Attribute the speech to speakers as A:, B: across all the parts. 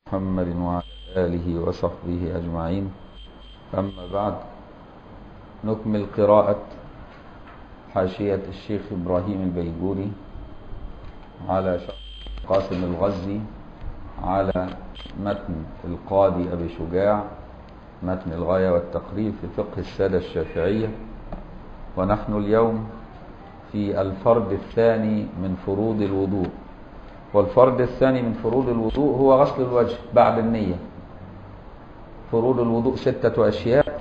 A: محمد وعلى آله وصحبه أجمعين أما بعد نكمل قراءة حاشية الشيخ إبراهيم البيجوري على شرح قاسم الغزي على متن القاضي أبي شجاع متن الغاية والتقريب في فقه السادة الشافعية ونحن اليوم في الفرد الثاني من فروض الوضوء والفرد الثاني من فروض الوضوء هو غسل الوجه بعد النية فروض الوضوء ستة أشياء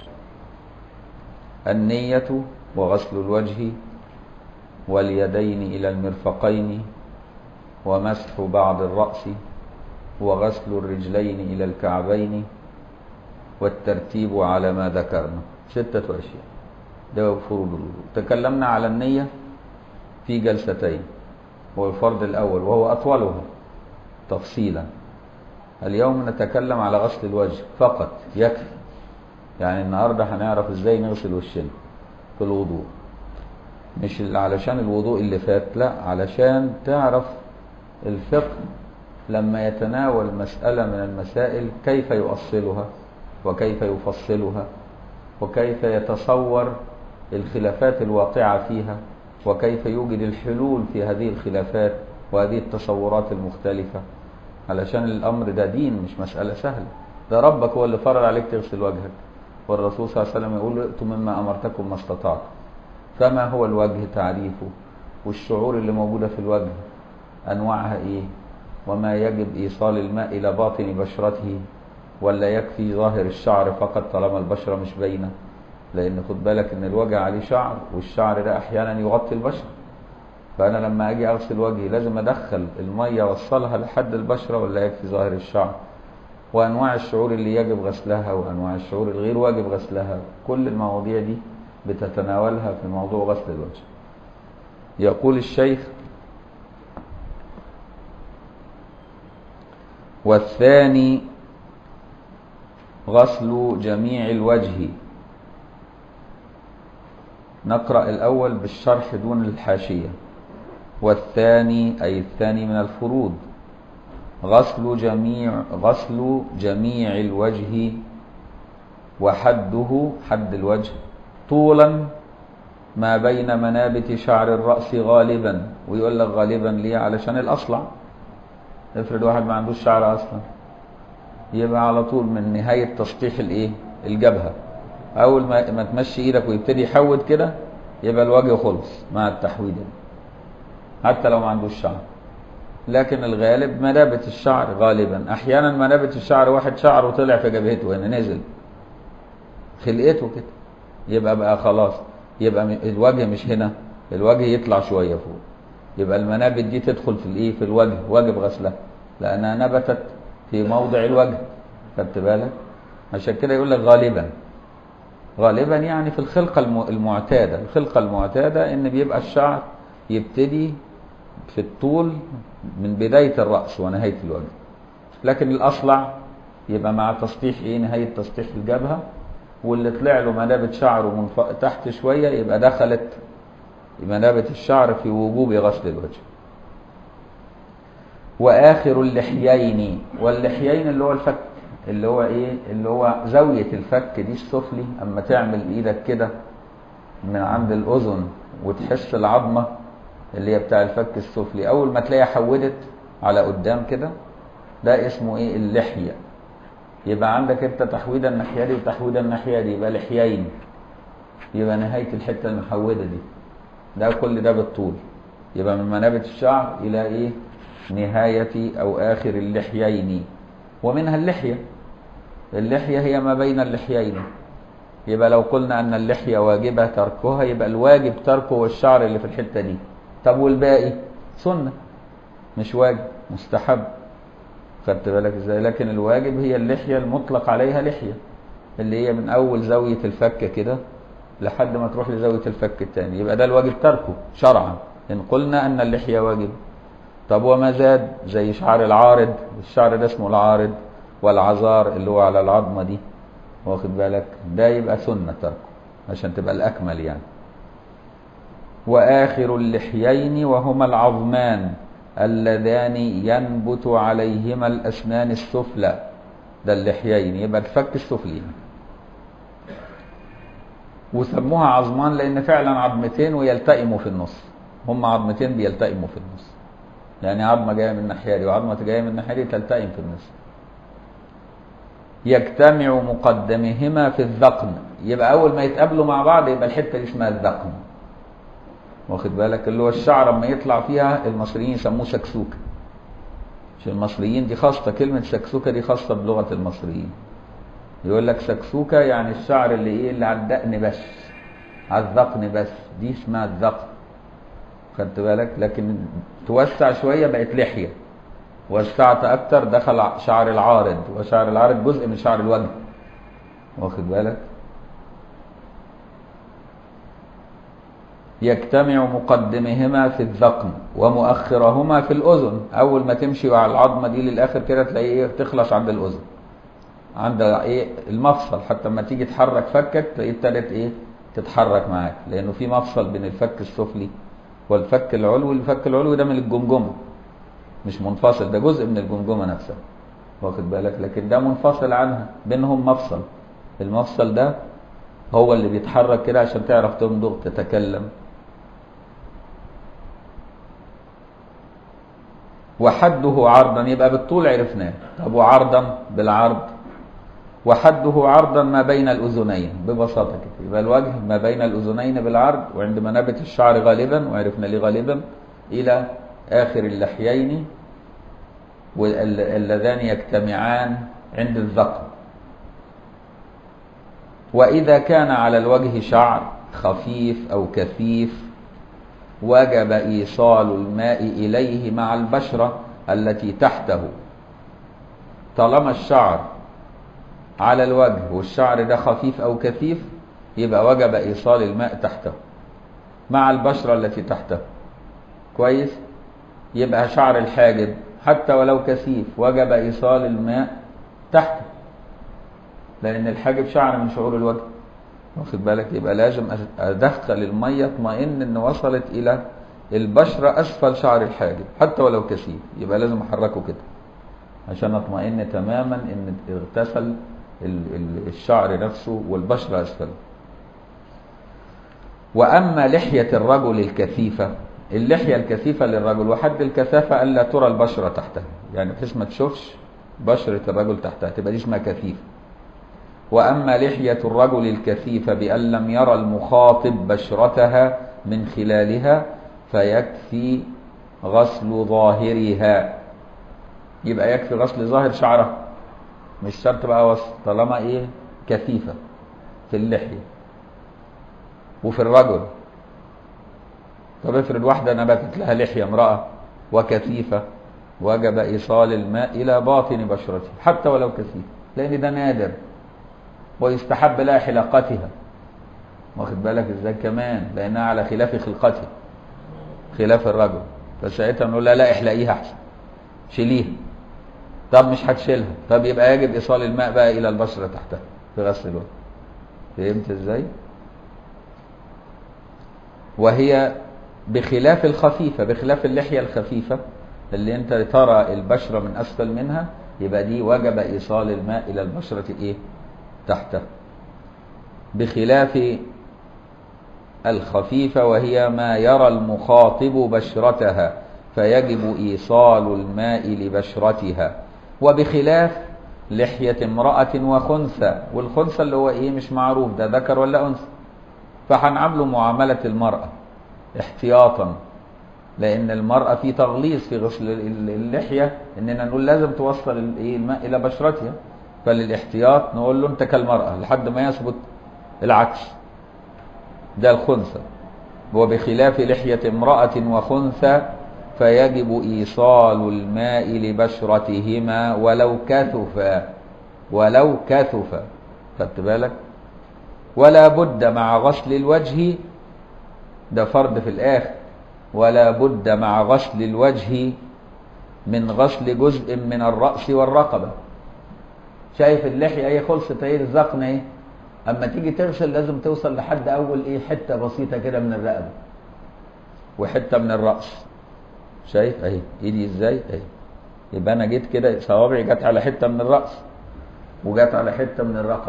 A: النية وغسل الوجه واليدين إلى المرفقين ومسح بعض الرأس وغسل الرجلين إلى الكعبين والترتيب على ما ذكرنا ستة أشياء ده فروض الوضوء تكلمنا على النية في جلستين هو الفرض الأول وهو أطولها تفصيلا اليوم نتكلم على غسل الوجه فقط يكفي يعني النهاردة هنعرف ازاي نغسل وشنا في الوضوء مش علشان الوضوء اللي فات لا علشان تعرف الفقه لما يتناول مسألة من المسائل كيف يؤصلها وكيف يفصلها وكيف يتصور الخلافات الواقعة فيها وكيف يوجد الحلول في هذه الخلافات وهذه التصورات المختلفة علشان الأمر ده دين مش مسألة سهلة ده ربك هو اللي فرض عليك تغسل وجهك والرسول صلى الله عليه وسلم يقول ائتوا مما أمرتكم ما استطعتم فما هو الوجه تعريفه والشعور اللي موجودة في الوجه أنواعها إيه وما يجب إيصال الماء إلى باطن بشرته ولا يكفي ظاهر الشعر فقط طالما البشرة مش باينة لان خد بالك ان الوجه عليه شعر والشعر ده احيانا يغطي البشره فانا لما اجي اغسل وجهي لازم ادخل الميه اوصلها لحد البشره ولا يكفي ظاهر الشعر وانواع الشعور اللي يجب غسلها وانواع الشعور الغير واجب غسلها كل المواضيع دي بتتناولها في موضوع غسل الوجه يقول الشيخ والثاني غسل جميع الوجه نقرأ الأول بالشرح دون الحاشية والثاني أي الثاني من الفروض غسل جميع غسل جميع الوجه وحده حد الوجه طولا ما بين منابت شعر الرأس غالبا ويقول لك غالبا ليه علشان الأصلع افرض واحد ما عندوش شعر أصلا يبقى على طول من نهاية تسطيح الايه الجبهة اول ما ما تمشي ايدك ويبتدي يحود كده يبقى الوجه خلص مع التحويده حتى لو ما عندوش شعر لكن الغالب منابت الشعر غالبا احيانا منابت الشعر واحد شعره طلع في جبهته هنا نزل خلقته كده يبقى بقى خلاص يبقى الوجه مش هنا الوجه يطلع شويه فوق يبقى المنابت دي تدخل في الايه في الوجه واجب غسلها لانها نبتت في موضع الوجه خدت بالك عشان كده يقول لك غالبا غالبا يعني في الخلقة المعتادة الخلقة المعتادة ان بيبقى الشعر يبتدي في الطول من بداية الرأس ونهاية الوجه لكن الأصلع يبقى مع تسطيح ايه نهاية تسطيح الجبهة واللي طلع له منابت شعره من تحت شوية يبقى دخلت منابت الشعر في وجوب غسل الوجه وآخر اللحيين واللحيين اللي هو الفك اللي هو ايه اللي هو زاوية الفك دي السفلي اما تعمل ايدك كده من عند الاذن وتحس العظمة اللي هي بتاع الفك السفلي اول ما تلاقيها حودت على قدام كده ده اسمه ايه اللحية يبقى عندك انت تحويدة الناحية دي وتحويدة الناحية دي يبقى لحيين يبقى نهاية الحتة المحودة دي ده كل ده بالطول يبقى من منابت الشعر الى ايه نهاية او اخر اللحيين ومنها اللحية اللحية هي ما بين اللحيين يبقى لو قلنا أن اللحية واجبة تركها يبقى الواجب تركه والشعر اللي في الحتة دي طب والباقي سنة مش واجب مستحب خدت بالك ازاي لكن الواجب هي اللحية المطلق عليها لحية اللي هي من أول زاوية الفك كده لحد ما تروح لزاوية الفك الثاني يبقى ده الواجب تركه شرعا إن قلنا أن اللحية واجب طب وما زاد زي شعر العارض الشعر ده اسمه العارض والعذار اللي هو على العظمه دي واخد بالك ده يبقى سنه تركه عشان تبقى الاكمل يعني واخر اللحيين وهما العظمان اللذان ينبت عليهما الأسنان السفلى ده اللحيين يبقى الفك السفلي وسموها عظمان لأن فعلا عظمتين ويلتئموا في النص هم عظمتين بيلتئموا في النص يعني عظمة جاية من الناحية دي وعظمة جاية من الناحية دي تلتئم في النص يجتمع مقدمهما في الذقن يبقى أول ما يتقابلوا مع بعض يبقى الحتة دي اسمها الذقن واخد بالك اللي هو الشعر اما يطلع فيها المصريين يسموه سكسوكة مش المصريين دي خاصة كلمة سكسوكة دي خاصة بلغة المصريين يقول لك سكسوكة يعني الشعر اللي ايه اللي على الدقن بس على الذقن بس دي اسمها الذقن خدت بالك لكن توسع شوية بقت لحية وسعت اكتر دخل شعر العارض وشعر العارض جزء من شعر الوجه واخد بالك يجتمع مقدمهما في الذقن ومؤخرهما في الأذن أول ما تمشي على العظمة دي للآخر كده تلاقي إيه تخلص عند الأذن عند إيه المفصل حتى لما تيجي تحرك فكك تلاقيه ابتدت إيه تتحرك معاك لأنه في مفصل بين الفك السفلي والفك العلوي الفك العلوي ده من الجمجمة مش منفصل ده جزء من الجمجمة نفسها واخد بالك لكن ده منفصل عنها بينهم مفصل المفصل ده هو اللي بيتحرك كده عشان تعرف تمضغ تتكلم وحده عرضا يبقى بالطول عرفناه طب وعرضا بالعرض وحده عرضا ما بين الأذنين ببساطة كده يبقى الوجه ما بين الأذنين بالعرض وعند منابت الشعر غالبا وعرفنا ليه غالبا إلى آخر اللحيين واللذان يجتمعان عند الذقن وإذا كان على الوجه شعر خفيف أو كثيف وجب إيصال الماء إليه مع البشرة التي تحته طالما الشعر على الوجه والشعر ده خفيف أو كثيف يبقى وجب إيصال الماء تحته مع البشرة التي تحته كويس يبقى شعر الحاجب حتى ولو كثيف وجب إيصال الماء تحته لأن الحاجب شعر من شعور الوجه واخد بالك يبقى لازم ادخل الميه اطمئن ان وصلت الى البشره اسفل شعر الحاجب حتى ولو كثيف يبقى لازم احركه كده عشان اطمئن تماما ان اغتسل الشعر نفسه والبشره اسفل واما لحيه الرجل الكثيفه اللحيه الكثيفه للرجل وحد الكثافه الا ترى البشره تحتها يعني بحيث ما تشوفش بشره الرجل تحتها تبقى دي اسمها كثيفه وأما لحية الرجل الكثيفة بأن لم يرى المخاطب بشرتها من خلالها فيكفي غسل ظاهرها يبقى يكفي غسل ظاهر شعرها مش شرط بقى وسط طالما ايه كثيفة في اللحية وفي الرجل طب افرض واحدة نبتت لها لحية امرأة وكثيفة وجب إيصال الماء إلى باطن بشرتها حتى ولو كثيف لأن ده نادر ويستحب لها حلاقتها واخد بالك ازاي كمان لانها على خلاف خلقتها خلاف الرجل فساعتها نقول لها لا احلقيها احسن شيليها طب مش هتشيلها طب يبقى يجب ايصال الماء بقى الى البشره تحتها في غسل الوجه فهمت ازاي وهي بخلاف الخفيفه بخلاف اللحيه الخفيفه اللي انت ترى البشره من اسفل منها يبقى دي وجب ايصال الماء الى البشره ايه تحته بخلاف الخفيفة وهي ما يرى المخاطب بشرتها فيجب إيصال الماء لبشرتها وبخلاف لحية امرأة وخنثى والخنثى اللي هو إيه مش معروف ده ذكر ولا أنثى فهنعامله معاملة المرأة احتياطا لأن المرأة في تغليظ في غسل اللحية إننا نقول لازم توصل الماء إلى بشرتها فللاحتياط نقول له انت كالمرأة لحد ما يثبت العكس ده الخنثى وبخلاف لحية امرأة وخنثى فيجب إيصال الماء لبشرتهما ولو كثفا ولو كثفا خدت بالك ولا بد مع غسل الوجه ده فرض في الآخر ولا بد مع غسل الوجه من غسل جزء من الرأس والرقبة شايف اللحية ايه خلصت ايه الذقن ايه اما تيجي تغسل لازم توصل لحد اول ايه حتة بسيطة كده من الرقبة وحتة من الرأس شايف اهي ايدي ازاي اهي يبقى انا جيت كده صوابعي جت على حته من الراس وجت على حته من الرقبه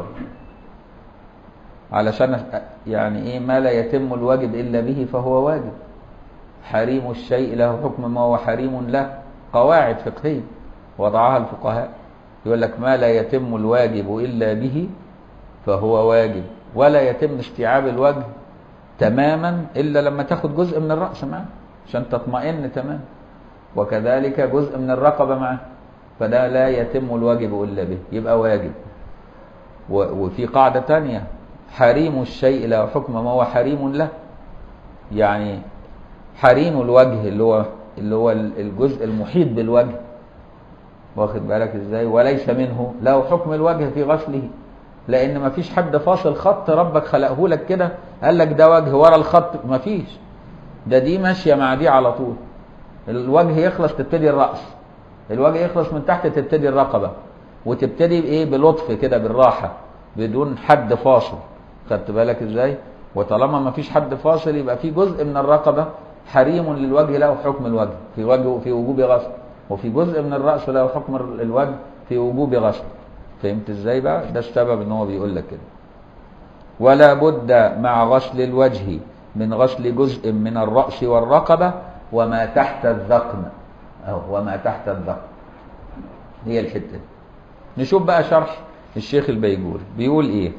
A: علشان أ- يعني ايه ما لا يتم الواجب الا به فهو واجب حريم الشيء له حكم ما هو حريم له قواعد فقهيه وضعها الفقهاء يقول لك ما لا يتم الواجب الا به فهو واجب ولا يتم استيعاب الوجه تماما الا لما تاخد جزء من الراس معاه عشان تطمئن تمام وكذلك جزء من الرقبه معاه فده لا يتم الواجب الا به يبقى واجب و- وفي قاعده تانية حريم الشيء له حكم ما هو حريم له يعني حريم الوجه اللي هو اللي هو الجزء المحيط بالوجه واخد بالك ازاي وليس منه له حكم الوجه في غسله لان ما فيش حد فاصل خط ربك خلقه لك كده قال لك ده وجه ورا الخط ما فيش ده دي ماشيه مع دي على طول الوجه يخلص تبتدي الراس الوجه يخلص من تحت تبتدي الرقبه وتبتدي بايه بلطف كده بالراحه بدون حد فاصل خدت بالك ازاي وطالما ما فيش حد فاصل يبقى في جزء من الرقبه حريم للوجه له حكم الوجه في وجه في وجوب غسل وفي جزء من الراس له حكم الوجه في وجوب غسل فهمت ازاي بقى ده السبب ان هو بيقول لك كده ولا بد مع غسل الوجه من غسل جزء من الرأس والرقبة وما تحت الذقن أو وما تحت الذقن هي الحتة دي. نشوف بقى شرح الشيخ البيجوري بيقول ايه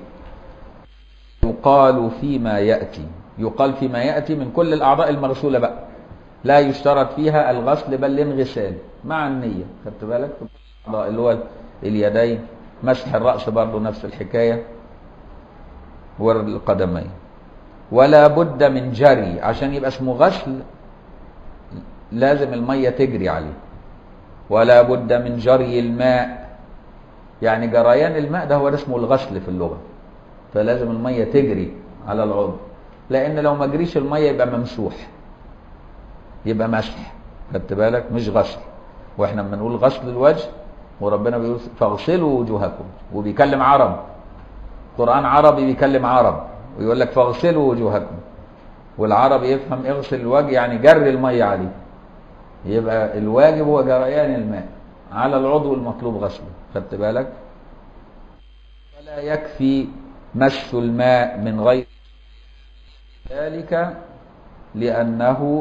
A: يقال فيما يأتي يقال فيما يأتي من كل الأعضاء المغسولة بقى لا يشترط فيها الغسل بل الانغسال مع النية خدت بالك الأعضاء اللي هو اليدين مسح الرأس برضه نفس الحكاية والقدمين ولا بد من جري عشان يبقى اسمه غسل لازم المية تجري عليه ولا بد من جري الماء يعني جريان الماء ده هو ده اسمه الغسل في اللغة فلازم المية تجري على العضو لأن لو ما جريش المية يبقى ممسوح يبقى مسح خدت بالك مش غسل واحنا لما نقول غسل الوجه وربنا بيقول فاغسلوا وجوهكم وبيكلم عرب قرآن عربي بيكلم عرب ويقول لك فاغسلوا وجوهكم والعرب يفهم اغسل الوجه يعني جري المية عليه يبقى الواجب هو جريان الماء على العضو المطلوب غسله خدت بالك ولا يكفي مس الماء من غير ذلك لأنه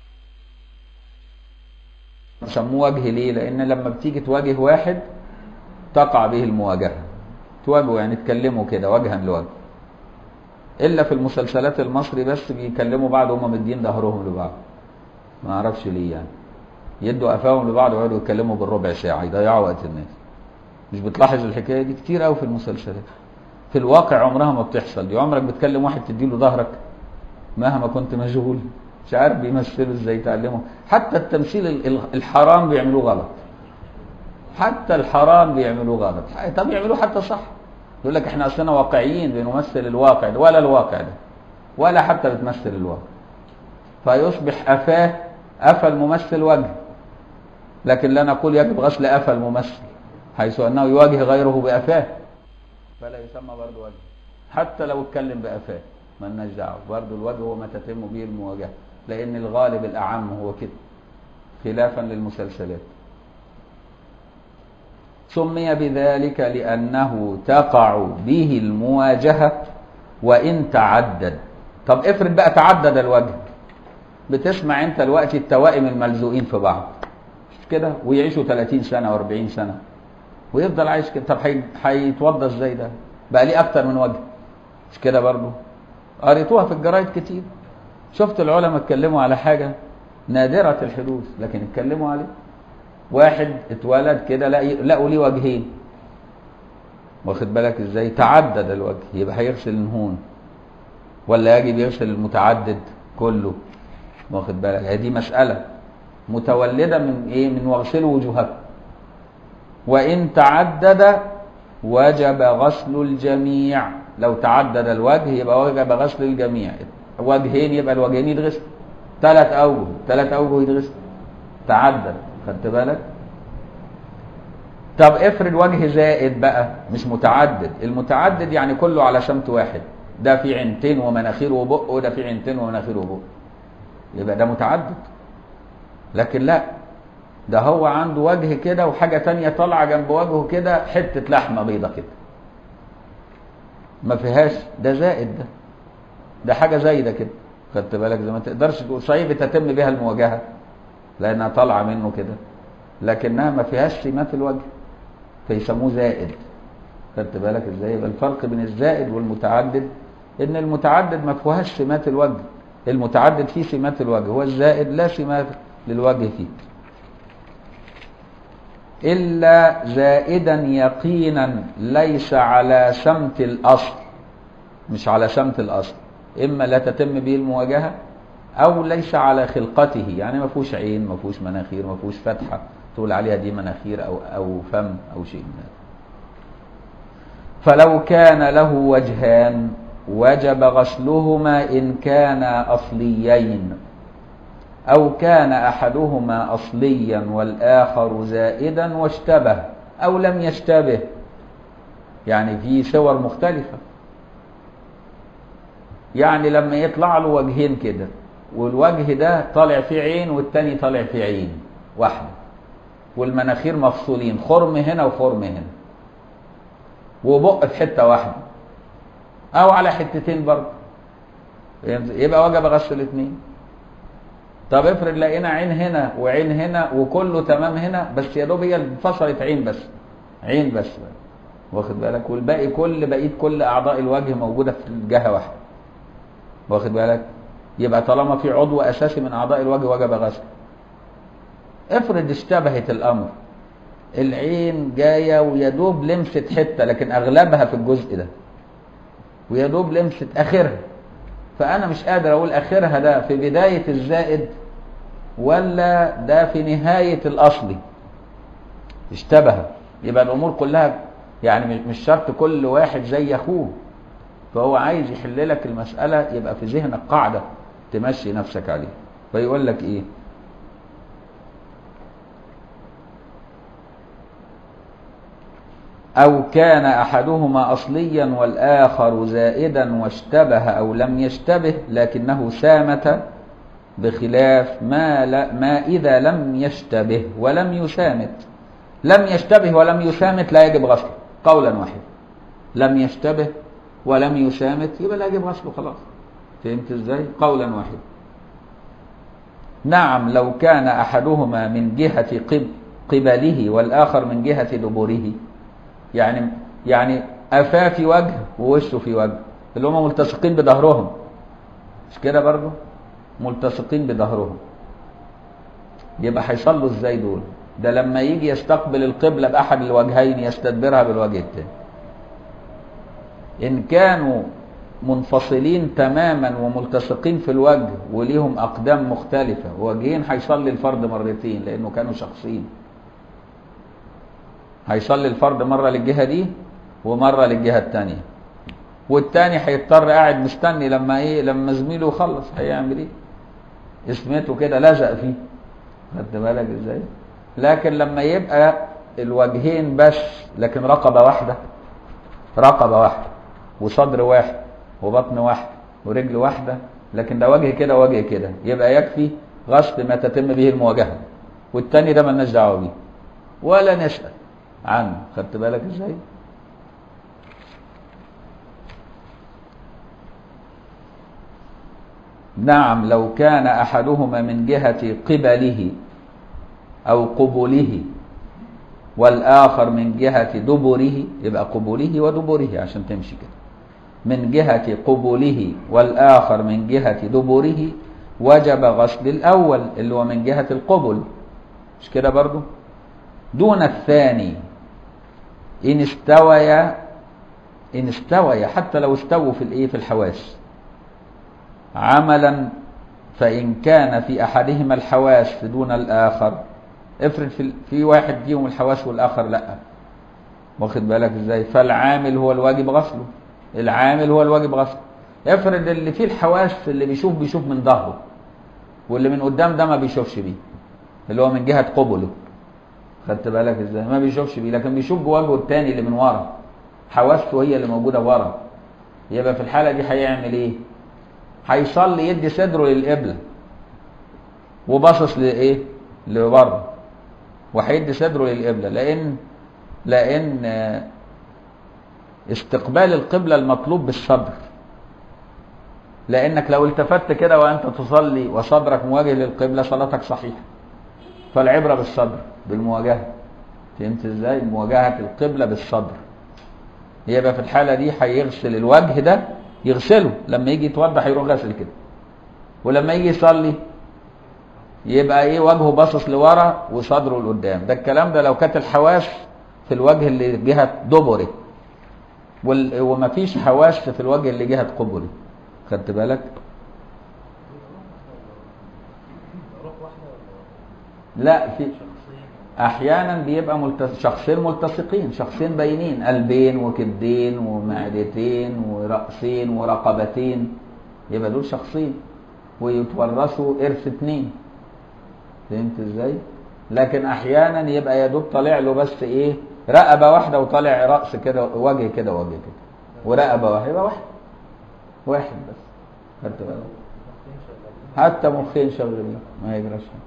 A: سموه وجه ليه لأن لما بتيجي تواجه واحد تقع به المواجهة تواجهه يعني تكلمه كده وجها لوجه إلا في المسلسلات المصري بس بيكلموا بعض وهم مدين ظهرهم لبعض ما اعرفش ليه يعني يدوا قفاهم لبعض ويقعدوا يتكلموا بالربع ساعة يضيعوا وقت الناس مش بتلاحظ الحكاية دي كتير قوي في المسلسلات في الواقع عمرها ما بتحصل دي عمرك بتكلم واحد تديله ظهرك مهما كنت مشغول مش عارف بيمثلوا ازاي تعلموا حتى التمثيل ال- ال- الحرام بيعملوه غلط حتى الحرام بيعملوه غلط طب يعملوه حتى صح يقول لك احنا اصلنا واقعيين بنمثل الواقع ده ولا الواقع ده ولا حتى بتمثل الواقع فيصبح أفاه أفى الممثل وجه لكن لا نقول يجب غسل أفى الممثل حيث أنه يواجه غيره بأفاه فلا يسمى برضه وجه حتى لو اتكلم بأفاه مالناش دعوه برضه الوجه هو ما تتم به المواجهة لأن الغالب الأعم هو كده خلافا للمسلسلات سمي بذلك لأنه تقع به المواجهة وإن تعدد طب افرض بقى تعدد الوجه بتسمع انت دلوقتي التوائم الملزوقين في بعض مش كده ويعيشوا 30 سنة و40 سنة ويفضل عايش كده طب هي- هيتوضى ازاي ده بقى ليه اكتر من وجه مش كده برضه قريتوها في الجرايد كتير شفت العلماء اتكلموا على حاجة نادرة الحدوث لكن اتكلموا عليه واحد اتولد كده لقي- لقوا ليه وجهين واخد بالك ازاي تعدد الوجه يبقى هيغسل النهون ولا يجب يغسل المتعدد كله واخد بالك هي دي مسألة متولدة من ايه من واغسلوا وجوهكم وإن تعدد وجب غسل الجميع لو تعدد الوجه يبقى وجب غسل الجميع وجهين يبقى الوجهين يتغسل ثلاث أوجه ثلاث أوجه يتغسل تعدد خدت بالك طب افرض وجه زائد بقى مش متعدد المتعدد يعني كله على شمت واحد ده في عينتين ومناخير وبق وده في عينتين ومناخير وبق يبقى ده متعدد لكن لا ده هو عنده وجه كده وحاجة تانية طالعة جنب وجهه كده حتة لحمة بيضة كده ما فيهاش ده زائد ده ده حاجة زايدة كده خدت بالك زي ما تقدرش تقول صحيح بتتم بها المواجهة لأنها طالعة منه كده لكنها ما فيهاش سمات الوجه فيسموه زائد خدت بالك ازاي يبقى الفرق بين الزائد والمتعدد ان المتعدد ما فيهاش سمات الوجه المتعدد فيه سمات الوجه هو الزائد لا سمات للوجه فيه إلا زائدا يقينا ليس على سمت الأصل مش على سمت الأصل إما لا تتم به المواجهة أو ليس على خلقته يعني ما فيهوش عين ما فيهوش مناخير ما فيهوش فتحة تقول عليها دي مناخير أو أو فم أو شيء من هذا فلو كان له وجهان وجب غسلهما إن كانا أصليين أو كان أحدهما أصليا والآخر زائدا واشتبه أو لم يشتبه يعني في صور مختلفة يعني لما يطلع له وجهين كده والوجه ده طالع فيه عين والتاني طالع فيه عين واحدة والمناخير مفصولين خرم هنا وخرم هنا وبق في حتة واحدة أو على حتتين برضه يبقى وجب غسل الاثنين طب افرض لقينا عين هنا وعين هنا وكله تمام هنا بس يا دوب هي انفصلت عين بس عين بس واخد بالك والباقي كل بقيه كل اعضاء الوجه موجوده في جهه واحده واخد بالك يبقى طالما في عضو اساسي من اعضاء الوجه وجب غسله افرض اشتبهت الامر العين جايه ويا دوب لمست حته لكن اغلبها في الجزء ده ويا دوب لمست اخرها فانا مش قادر اقول اخرها ده في بدايه الزائد ولا ده في نهايه الاصلي اشتبه يبقى الامور كلها يعني مش شرط كل واحد زي اخوه فهو عايز يحل لك المساله يبقى في ذهنك قاعده تمشي نفسك عليها فيقول لك ايه أو كان أحدهما أصليا والآخر زائدا واشتبه أو لم يشتبه لكنه سامت بخلاف ما, لا ما إذا لم يشتبه ولم يسامت لم يشتبه ولم يسامت لا يجب غسله قولا واحدا لم يشتبه ولم يسامت يبقى لا يجب غسله خلاص فهمت ازاي قولا واحدا نعم لو كان أحدهما من جهة قبله والآخر من جهة دبره يعني يعني قفاه في وجه ووشه في وجه اللي هم ملتصقين بظهرهم مش كده برضه ملتصقين بظهرهم يبقى هيصلوا ازاي دول ده لما يجي يستقبل القبلة بأحد الوجهين يستدبرها بالوجه التاني إن كانوا منفصلين تماما وملتصقين في الوجه وليهم أقدام مختلفة وجهين هيصلي الفرد مرتين لأنه كانوا شخصين هيصلي الفرد مرة للجهة دي ومرة للجهة التانية والتاني هيضطر قاعد مستني لما ايه لما زميله يخلص هيعمل ايه اسمته كده لزق فيه خدت بالك ازاي لكن لما يبقى الوجهين بس لكن رقبة واحدة رقبة واحدة وصدر واحد وبطن واحد ورجل واحدة لكن ده وجه كده وجه كده يبقى يكفي غسل ما تتم به المواجهة والتاني ده ملناش دعوة بيه ولا نسأل عنه خدت بالك ازاي نعم لو كان احدهما من جهة قبله او قبله والاخر من جهة دبره يبقى قبله ودبره عشان تمشي كده من جهة قبله والاخر من جهة دبره وجب غسل الاول اللي هو من جهة القبل مش كده برضو دون الثاني إن استويا إن استويا حتى لو استووا في الإيه في الحواس عملا فإن كان في أحدهما الحواس دون الآخر افرض في, في واحد فيهم الحواس والآخر لا واخد بالك ازاي فالعامل هو الواجب غسله العامل هو الواجب غسله افرض اللي فيه الحواس اللي بيشوف بيشوف من ظهره واللي من قدام ده ما بيشوفش بيه اللي هو من جهة قبله خدت بالك ازاي ما بيشوفش بيه لكن بيشوف بوجهه التاني اللي من ورا حواسته هي اللي موجوده ورا يبقى في الحاله دي هيعمل ايه هيصلي يدي صدره للقبله وباصص لايه لبره وهيدي صدره للقبلة لأن لأن آه، استقبال القبلة المطلوب بالصدر لأنك لو التفت كده وأنت تصلي وصدرك مواجه للقبلة صلاتك صحيحة فالعبرة بالصدر بالمواجهة فهمت ازاي؟ مواجهة القبلة بالصدر يبقى في الحالة دي هيغسل الوجه ده يغسله لما يجي يتوضى هيروح غسل كده ولما يجي يصلي يبقى ايه وجهه باصص لورا وصدره لقدام ده الكلام ده لو كانت الحواس في الوجه اللي جهة دبره وال... ومفيش حواس في الوجه اللي جهة قبره خدت بالك
B: روح واحدة ولا
A: لا في
B: شخصين
A: احيانا بيبقى ملتص... شخصين ملتصقين شخصين باينين قلبين وكبدين ومعدتين ورأسين ورقبتين يبقى دول شخصين ويتورثوا ارث اتنين فهمت ازاي لكن احيانا يبقى يا دوب طالع له بس ايه رقبه واحده وطالع راس كده وجه كده وجه كده ورقبه واحده يبقى واحد واحد بس خدت بالك
B: مخين شغالين
A: حتى مخين شغالين ما يجراش حاجة.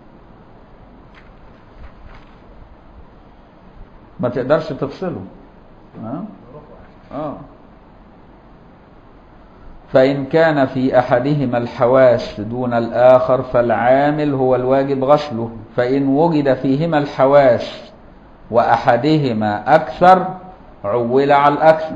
A: ما تقدرش تفصله ها
B: روح واحدة
A: آه. فإن كان في أحدهما الحواس دون الآخر فالعامل هو الواجب غسله فإن وجد فيهما الحواس وأحدهما أكثر عول على الأكثر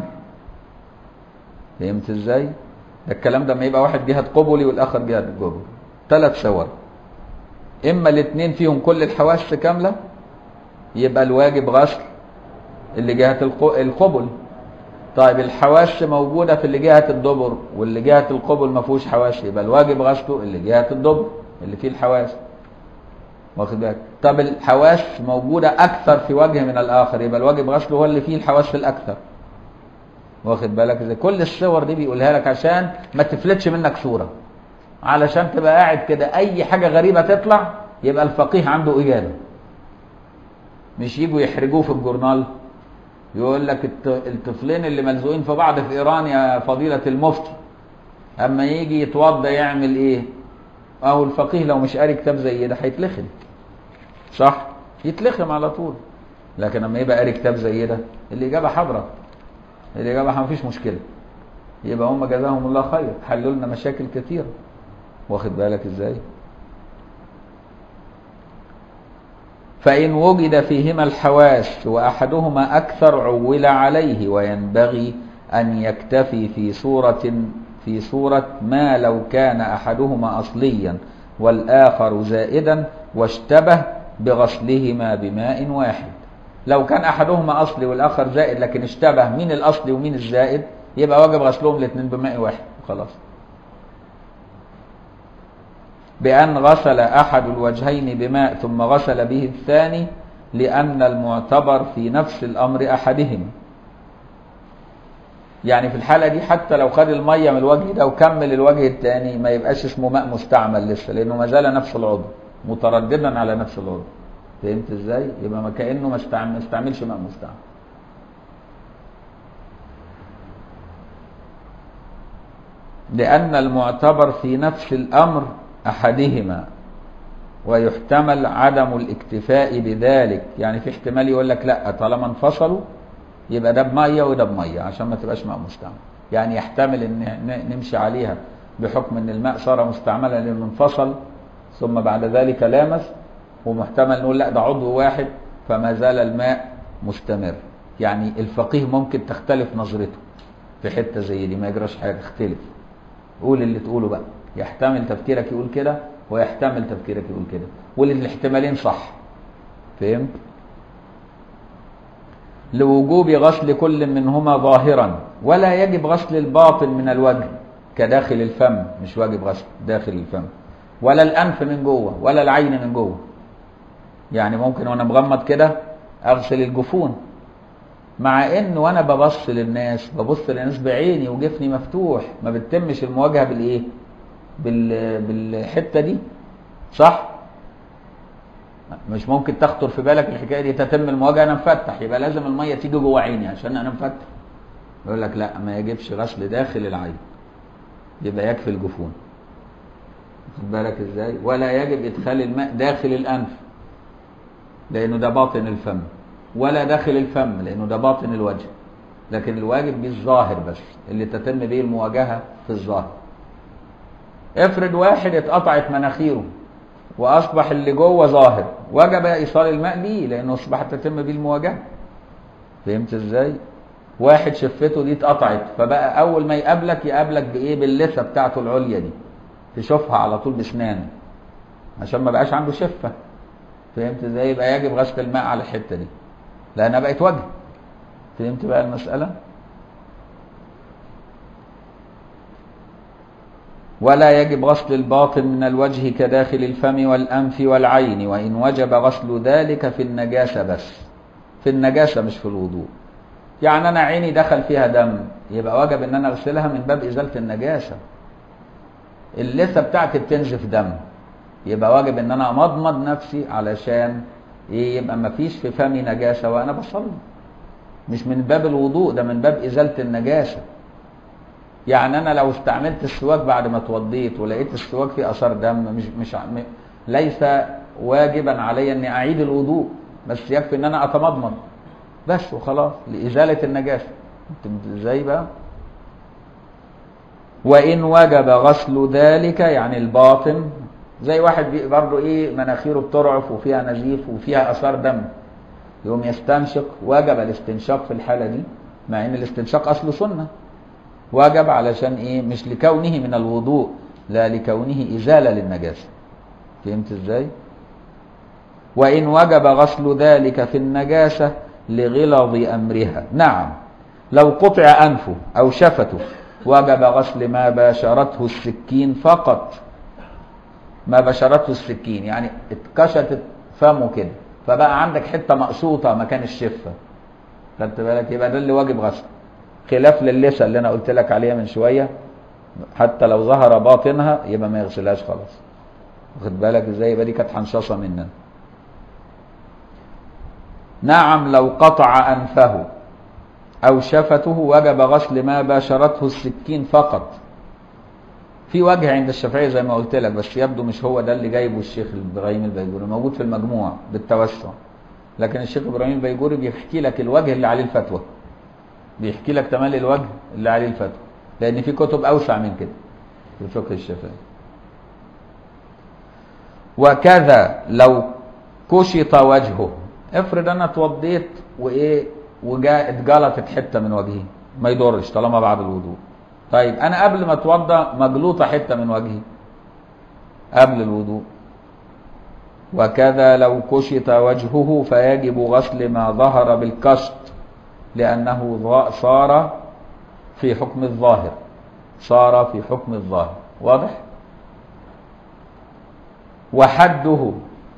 A: فهمت إزاي؟ ده الكلام ده ما يبقى واحد جهة قبلي والآخر جهة جبل ثلاث صور إما الاثنين فيهم كل الحواس كاملة يبقى الواجب غسل اللي جهة الق- القبل طيب الحواس موجودة في اللي جهة الدبر واللي جهة القبل ما فيهوش حواس يبقى الواجب غسله اللي جهة الدبر اللي فيه الحواس واخد بالك طب الحواس موجودة أكثر في وجه من الآخر يبقى الواجب غسله هو اللي فيه الحواس في الأكثر واخد بالك ازاي كل الصور دي بيقولها لك عشان ما تفلتش منك صورة علشان تبقى قاعد كده أي حاجة غريبة تطلع يبقى الفقيه عنده إجابة مش يجوا يحرجوه في الجورنال يقول لك الط- الطفلين اللي ملزوقين في بعض في ايران يا فضيله المفتي اما يجي يتوضى يعمل ايه اهو الفقيه لو مش قاري كتاب زي ده هيتلخم صح يتلخم على طول لكن اما يبقى قاري كتاب زي ده الاجابه حاضره الاجابه ما فيش مشكله يبقى هم جزاهم الله خير حلوا لنا مشاكل كثيره واخد بالك ازاي فإن وجد فيهما الحواس وأحدهما أكثر عول عليه وينبغي أن يكتفي في صورة في صورة ما لو كان أحدهما أصليا والآخر زائدا واشتبه بغسلهما بماء واحد لو كان أحدهما أصلي والآخر زائد لكن اشتبه مين الأصلي ومين الزائد يبقى واجب غسلهم الاثنين بماء واحد خلاص بأن غسل أحد الوجهين بماء ثم غسل به الثاني لأن المعتبر في نفس الأمر أحدهم يعني في الحالة دي حتى لو خد المية من الوجه ده وكمل الوجه الثاني ما يبقاش اسمه ماء مستعمل لسه لأنه ما زال نفس العضو مترددا على نفس العضو فهمت ازاي؟ يبقى ما كأنه ما استعمل- ما استعملش ماء مستعمل لأن المعتبر في نفس الأمر أحدهما ويحتمل عدم الاكتفاء بذلك يعني في احتمال يقول لك لا طالما انفصلوا يبقى ده بمية وده بمية عشان ما تبقاش ماء مستعمل يعني يحتمل ان ن- نمشي عليها بحكم ان الماء صار مستعملا لانه انفصل ثم بعد ذلك لامس ومحتمل نقول لا ده عضو واحد فما زال الماء مستمر يعني الفقيه ممكن تختلف نظرته في حته زي دي ما يجراش حاجه تختلف قول اللي تقوله بقى يحتمل تفكيرك يقول كده ويحتمل تفكيرك يقول كده والاحتمالين صح فهمت لوجوب غسل كل منهما ظاهرا ولا يجب غسل الباطن من الوجه كداخل الفم مش واجب غسل داخل الفم ولا الانف من جوه ولا العين من جوه يعني ممكن وانا مغمض كده اغسل الجفون مع ان وانا ببص للناس ببص للناس بعيني وجفني مفتوح ما بتتمش المواجهه بالايه بال... بالحته دي صح مش ممكن تخطر في بالك الحكايه دي تتم المواجهه انا مفتح يبقى لازم الميه تيجي جوه عيني عشان انا مفتح يقول لك لا ما يجبش غسل داخل العين يبقى يكفي الجفون خد بالك ازاي ولا يجب ادخال الماء داخل الانف لانه ده باطن الفم ولا داخل الفم لانه ده باطن الوجه لكن الواجب بيه الظاهر بس اللي تتم به المواجهه في الظاهر افرض واحد اتقطعت مناخيره واصبح اللي جوه ظاهر وجب ايصال الماء ليه لانه اصبح تتم به المواجهه فهمت ازاي واحد شفته دي اتقطعت فبقى اول ما يقابلك يقابلك بايه باللثه بتاعته العليا دي تشوفها على طول بسنانه عشان ما بقاش عنده شفه فهمت ازاي يبقى يجب غسل الماء على الحته دي لانها بقت وجه فهمت بقى المساله ولا يجب غسل الباطن من الوجه كداخل الفم والأنف والعين وإن وجب غسل ذلك في النجاسة بس في النجاسة مش في الوضوء يعني أنا عيني دخل فيها دم يبقى واجب إن أنا أغسلها من باب إزالة النجاسة اللثة بتاعتي بتنزف دم يبقى واجب إن أنا أمضمض نفسي علشان إيه يبقى مفيش في فمي نجاسة وأنا بصلي مش من باب الوضوء ده من باب إزالة النجاسة يعني انا لو استعملت السواك بعد ما اتوضيت ولقيت السواك فيه اثار دم مش مش م- ليس واجبا علي اني اعيد الوضوء بس يكفي ان انا اتمضمض بس وخلاص لازاله النجاسه انت ازاي بقى وان وجب غسل ذلك يعني الباطن زي واحد بي- برضه ايه مناخيره بترعف وفيها نزيف وفيها اثار دم يقوم يستنشق وجب الاستنشاق في الحاله دي مع ان الاستنشاق اصله سنه وجب علشان ايه مش لكونه من الوضوء لا لكونه ازاله للنجاسه فهمت ازاي وان وجب غسل ذلك في النجاسه لغلظ امرها نعم لو قطع انفه او شفته وجب غسل ما باشرته السكين فقط ما بشرته السكين يعني اتكشتت فمه كده فبقى عندك حته مقصوطه مكان الشفه خدت بالك يبقى ده اللي واجب غسله خلاف للثه اللي انا قلت لك عليها من شويه حتى لو ظهر باطنها يبقى ما يغسلهاش خلاص واخد بالك ازاي يبقى دي كانت حنشصه مننا نعم لو قطع انفه او شفته وجب غسل ما باشرته السكين فقط في وجه عند الشافعيه زي ما قلت لك بس يبدو مش هو ده اللي جايبه الشيخ ابراهيم البيجوري موجود في المجموع بالتوسع لكن الشيخ ابراهيم البيجوري بيحكي لك الوجه اللي عليه الفتوى بيحكي لك تملي الوجه اللي عليه الفتوى لان في كتب اوسع من كده في الفقه الشافعي وكذا لو كشط وجهه افرض انا اتوضيت وايه وجاء اتجلطت حته من وجهي ما يضرش طالما بعد الوضوء طيب انا قبل ما اتوضا مجلوطه حته من وجهي قبل الوضوء وكذا لو كشط وجهه فيجب غسل ما ظهر بالكشط لأنه ظا- صار في حكم الظاهر صار في حكم الظاهر واضح وحده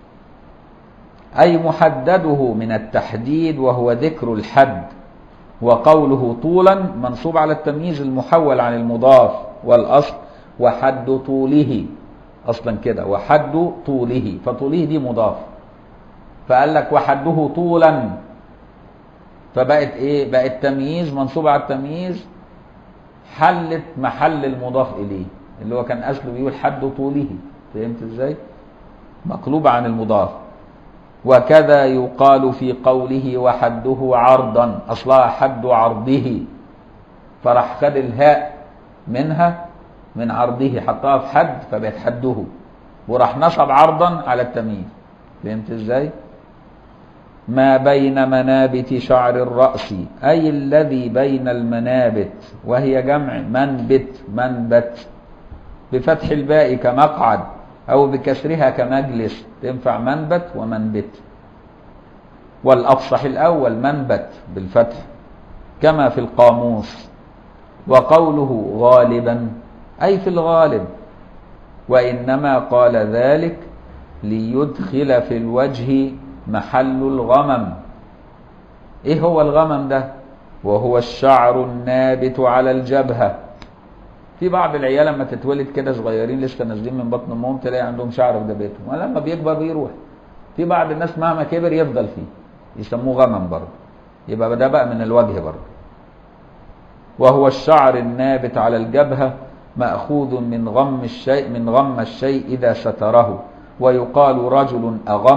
A: أي محدده من التحديد وهو ذكر الحد وقوله طولا منصوب على التمييز المحول عن المضاف والأصل وحد طوله أصلا كده وحد طوله فطوله دي مضاف فقال لك وحده طولا فبقت ايه بقت تمييز منصوبة على التمييز حلت محل المضاف اليه اللي هو كان اصله بيقول حد طوله فهمت ازاي مقلوبة عن المضاف وكذا يقال في قوله وحده عرضا اصلها حد عرضه فراح خد الهاء منها من عرضه حطها في حد فبقت حده وراح نصب عرضا على التمييز فهمت ازاي ما بين منابت شعر الرأس أي الذي بين المنابت وهي جمع منبت منبت بفتح الباء كمقعد أو بكسرها كمجلس تنفع منبت ومنبت والأفصح الأول منبت بالفتح كما في القاموس وقوله غالبا أي في الغالب وإنما قال ذلك ليدخل في الوجه محل الغمم ايه هو الغمم ده وهو الشعر النابت على الجبهة في بعض العيال لما تتولد كده صغيرين لسه نازلين من بطن امهم تلاقي عندهم شعر في جبهتهم ولما بيكبر بيروح في بعض الناس مهما كبر يفضل فيه يسموه غمم برضه يبقى ده بقى من الوجه برضه وهو الشعر النابت على الجبهة مأخوذ من غم الشيء من غم الشيء إذا ستره ويقال رجل أغم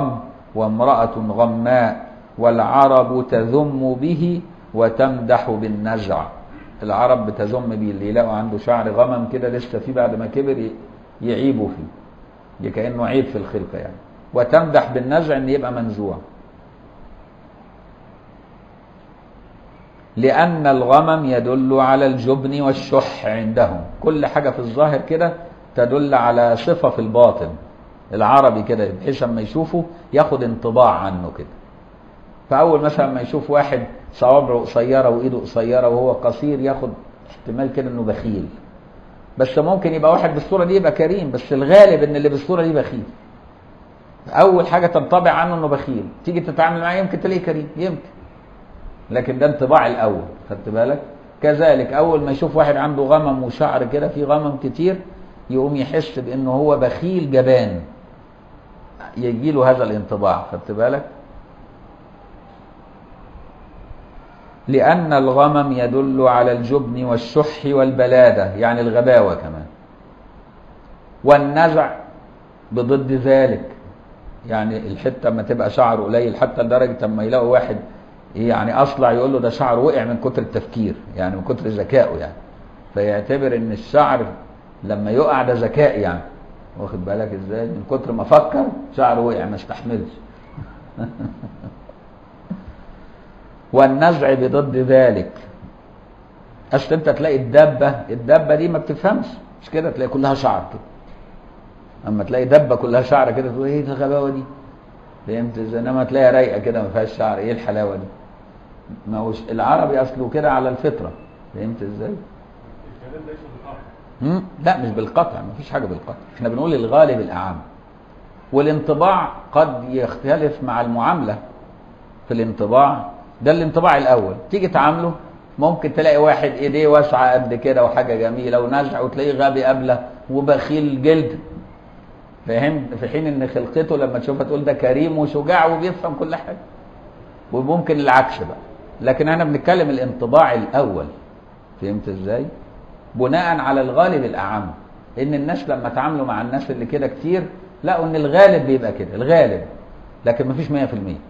A: وامرأة غماء والعرب تذم به وتمدح بالنزع العرب بتذم به اللي يلاقوا عنده شعر غمم كده لسه فيه بعد ما كبر ي- يعيبوا فيه دي كأنه عيب في الخلقة يعني وتمدح بالنزع ان يبقى منزوع لأن الغمم يدل على الجبن والشح عندهم كل حاجة في الظاهر كده تدل على صفة في الباطن العربي كده بحيث اما يشوفه ياخد انطباع عنه كده فأول مثلا ما يشوف واحد صوابعه قصيرة وإيده قصيرة وهو قصير ياخد احتمال كده إنه بخيل بس ممكن يبقى واحد بالصورة دي يبقى كريم بس الغالب إن اللي بالصورة دي بخيل أول حاجة تنطبع عنه إنه بخيل تيجي تتعامل معاه يمكن تلاقيه كريم يمكن لكن ده انطباع الاول خدت بالك كذلك اول ما يشوف واحد عنده غمم وشعر كده في غمم كتير يقوم يحس بانه هو بخيل جبان يجي له هذا الانطباع خدت بالك لأن الغمم يدل على الجبن والشح والبلادة يعني الغباوة كمان والنزع بضد ذلك يعني الحته اما تبقى شعره قليل حتى لدرجه اما يلاقوا واحد يعني اصلع يقول له ده شعره وقع من كتر التفكير يعني من كتر ذكائه يعني فيعتبر ان الشعر لما يقع ده ذكاء يعني واخد بالك ازاي من كتر ما فكر شعره وقع ما استحملش والنزع بضد ذلك اصل انت تلاقي الدبه الدبه دي ما بتفهمش مش كده تلاقي كلها شعر كده اما تلاقي دبه كلها شعر كده تقول ايه الغباوه دي فهمت ازاي انما تلاقي رايقه كده ما فيهاش شعر ايه الحلاوه دي ما هوش العربي اصله كده على الفطره فهمت ازاي
B: الكلام ليس بالقطع
A: مم؟ لا مش بالقطع ما فيش حاجه بالقطع احنا بنقول الغالب الاعم والانطباع قد يختلف مع المعامله في الانطباع ده الانطباع الاول تيجي تعامله ممكن تلاقي واحد ايديه واسعه قد كده وحاجه جميله ونزع وتلاقيه غبي قبله وبخيل جلد فاهم في حين ان خلقته لما تشوفها تقول ده كريم وشجاع وبيفهم كل حاجه وممكن العكس بقى لكن احنا بنتكلم الانطباع الاول فهمت ازاي بناء على الغالب الاعم ان الناس لما تعاملوا مع الناس اللي كده كتير لقوا ان الغالب بيبقى كده الغالب لكن مفيش 100%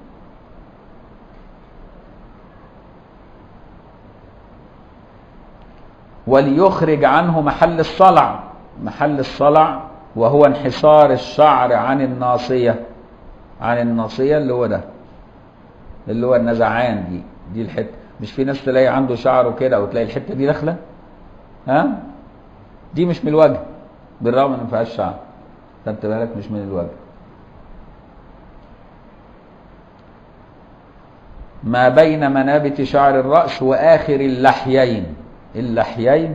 A: وليخرج عنه محل الصلع محل الصلع وهو انحسار الشعر عن الناصية عن الناصية اللي هو ده اللي هو النزعان دي دي الحتة مش في ناس تلاقي عنده شعره كده وتلاقي الحتة دي داخلة ها دي مش من الوجه بالرغم ان ما فيهاش شعر خدت بالك مش من الوجه ما بين منابت شعر الرأس وآخر اللحيين اللحيين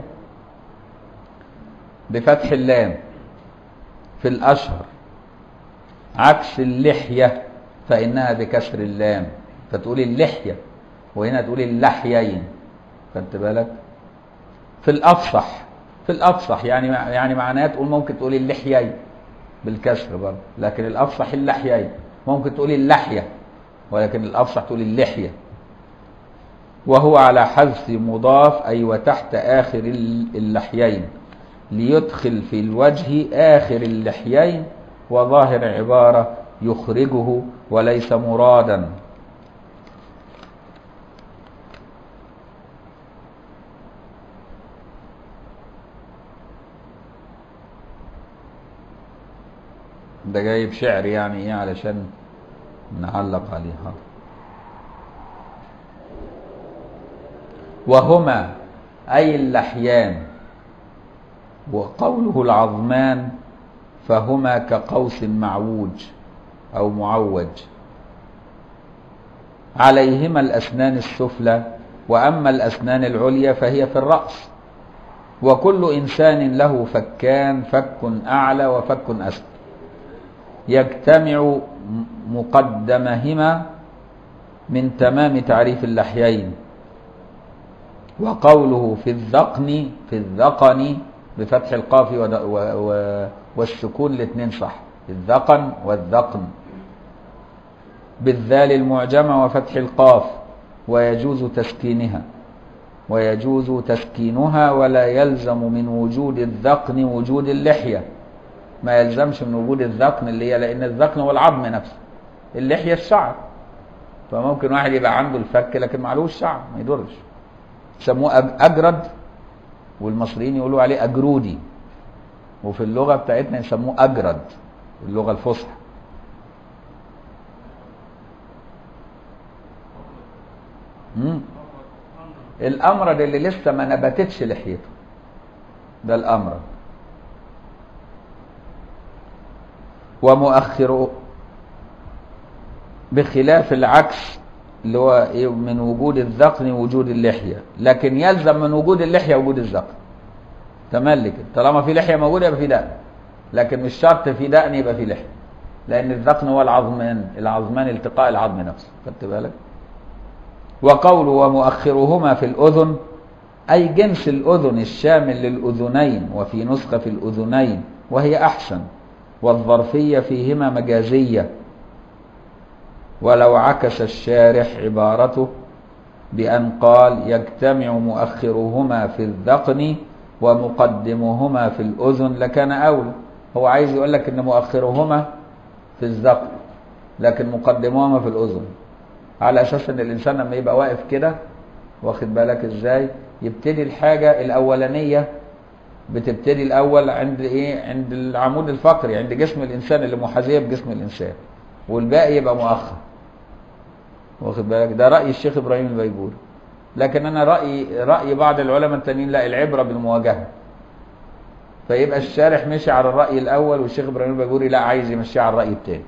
A: بفتح اللام في الأشهر عكس اللحية فإنها بكسر اللام فتقول اللحية وهنا تقول اللحيين خدت بالك في الأفصح في الأفصح يعني يعني معناها تقول ممكن تقول اللحيين بالكسر برضه لكن الأفصح اللحيين ممكن تقول اللحية ولكن الأفصح تقول اللحية وهو على حذف مضاف أي وتحت آخر اللحيين ليدخل في الوجه آخر اللحيين وظاهر عبارة يخرجه وليس مرادا ده جايب شعر يعني ايه علشان نعلق عليها وهما أي اللحيان وقوله العظمان فهما كقوس معوج أو معوج عليهما الأسنان السفلى وأما الأسنان العليا فهي في الرأس وكل إنسان له فكان فك أعلى وفك أسفل يجتمع مقدمهما من تمام تعريف اللحيين وقوله في الذقن في الذقن بفتح القاف و و والسكون الاثنين صح الذقن والذقن بالذال المعجمة وفتح القاف ويجوز تسكينها ويجوز تسكينها ولا يلزم من وجود الذقن وجود اللحية ما يلزمش من وجود الذقن اللي هي لأن الذقن هو العظم نفسه اللحيه الشعر فممكن واحد يبقى عنده الفك لكن معلوش شعر ما يضرش يسموه أج- اجرد والمصريين يقولوا عليه اجرودي وفي اللغه بتاعتنا يسموه اجرد اللغه الفصحى مم. الامرد اللي لسه ما نبتتش لحيته ده الامرد ومؤخره بخلاف العكس اللي هو إيه من وجود الذقن وجود اللحيه لكن يلزم من وجود اللحيه وجود الذقن تملك طالما في لحيه موجوده يبقى في دقن لكن مش شرط في دقن يبقى في لحيه لان الذقن هو العظمان العظمان التقاء العظم نفسه خدت بالك وقوله ومؤخرهما في الأذن أي جنس الأذن الشامل للأذنين وفي نسخة في الأذنين وهي أحسن والظرفية فيهما مجازية ولو عكس الشارح عبارته بأن قال يجتمع مؤخرهما في الذقن ومقدمهما في الأذن لكان أولى هو عايز يقول لك إن مؤخرهما في الذقن لكن مقدمهما في الأذن على اساس ان الانسان لما يبقى واقف كده واخد بالك ازاي يبتدي الحاجه الاولانيه بتبتدي الاول عند ايه عند العمود الفقري عند جسم الانسان اللي محاذيه بجسم الانسان والباقي يبقى مؤخر واخد بالك ده راي الشيخ ابراهيم البيجوري لكن انا رايي راي بعض العلماء التانيين لا العبره بالمواجهه فيبقى الشارح مشي على الراي الاول والشيخ ابراهيم البيجوري لا عايز يمشي على الراي الثاني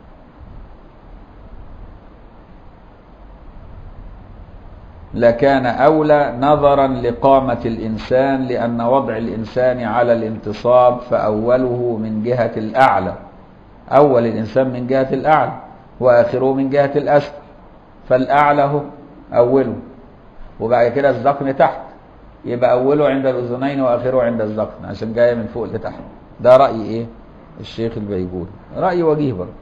A: لكان أولى نظرا لقامة الإنسان لأن وضع الإنسان على الانتصاب فأوله من جهة الأعلى أول الإنسان من جهة الأعلى وآخره من جهة الأسفل فالأعلى هو أوله وبعد كده الذقن تحت يبقى أوله عند الأذنين وآخره عند الذقن عشان جاية من فوق لتحت ده رأي إيه الشيخ البيجوري رأي وجيه برضه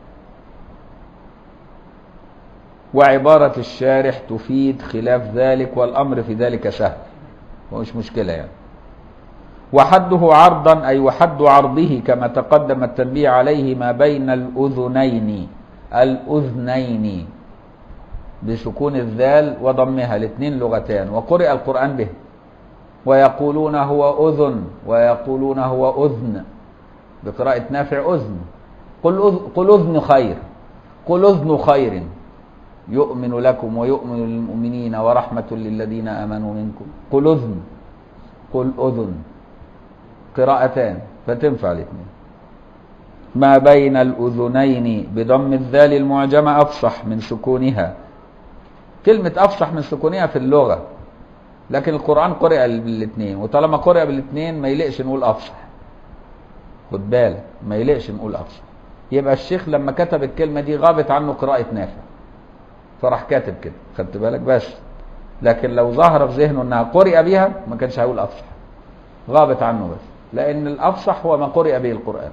A: وعبارة الشارح تفيد خلاف ذلك والأمر في ذلك سهل ومش مشكلة يعني وحده عرضا أي وحد عرضه كما تقدم التنبيه عليه ما بين الأذنين الأذنين بسكون الذال وضمها الاثنين لغتان وقرئ القرآن به ويقولون هو أذن ويقولون هو أذن بقراءة نافع أذن قل أذن, قل أذن خير قل أذن خير يؤمن لكم ويؤمن للمؤمنين ورحمة للذين آمنوا منكم قل أذن قل أذن قراءتان فتنفع الاثنين ما بين الأذنين بضم الذال المعجمة أفصح من سكونها كلمة أفصح من سكونها في اللغة لكن القرآن قرئ بالاثنين وطالما قرئ بالاثنين ما يلقش نقول أفصح خد بالك ما يلقش نقول أفصح يبقى الشيخ لما كتب الكلمة دي غابت عنه قراءة نافع فراح كاتب كده خدت بالك بس لكن لو ظهر في ذهنه انها قرئ بها ما كانش هيقول افصح غابت عنه بس لان الافصح هو ما قرئ به القران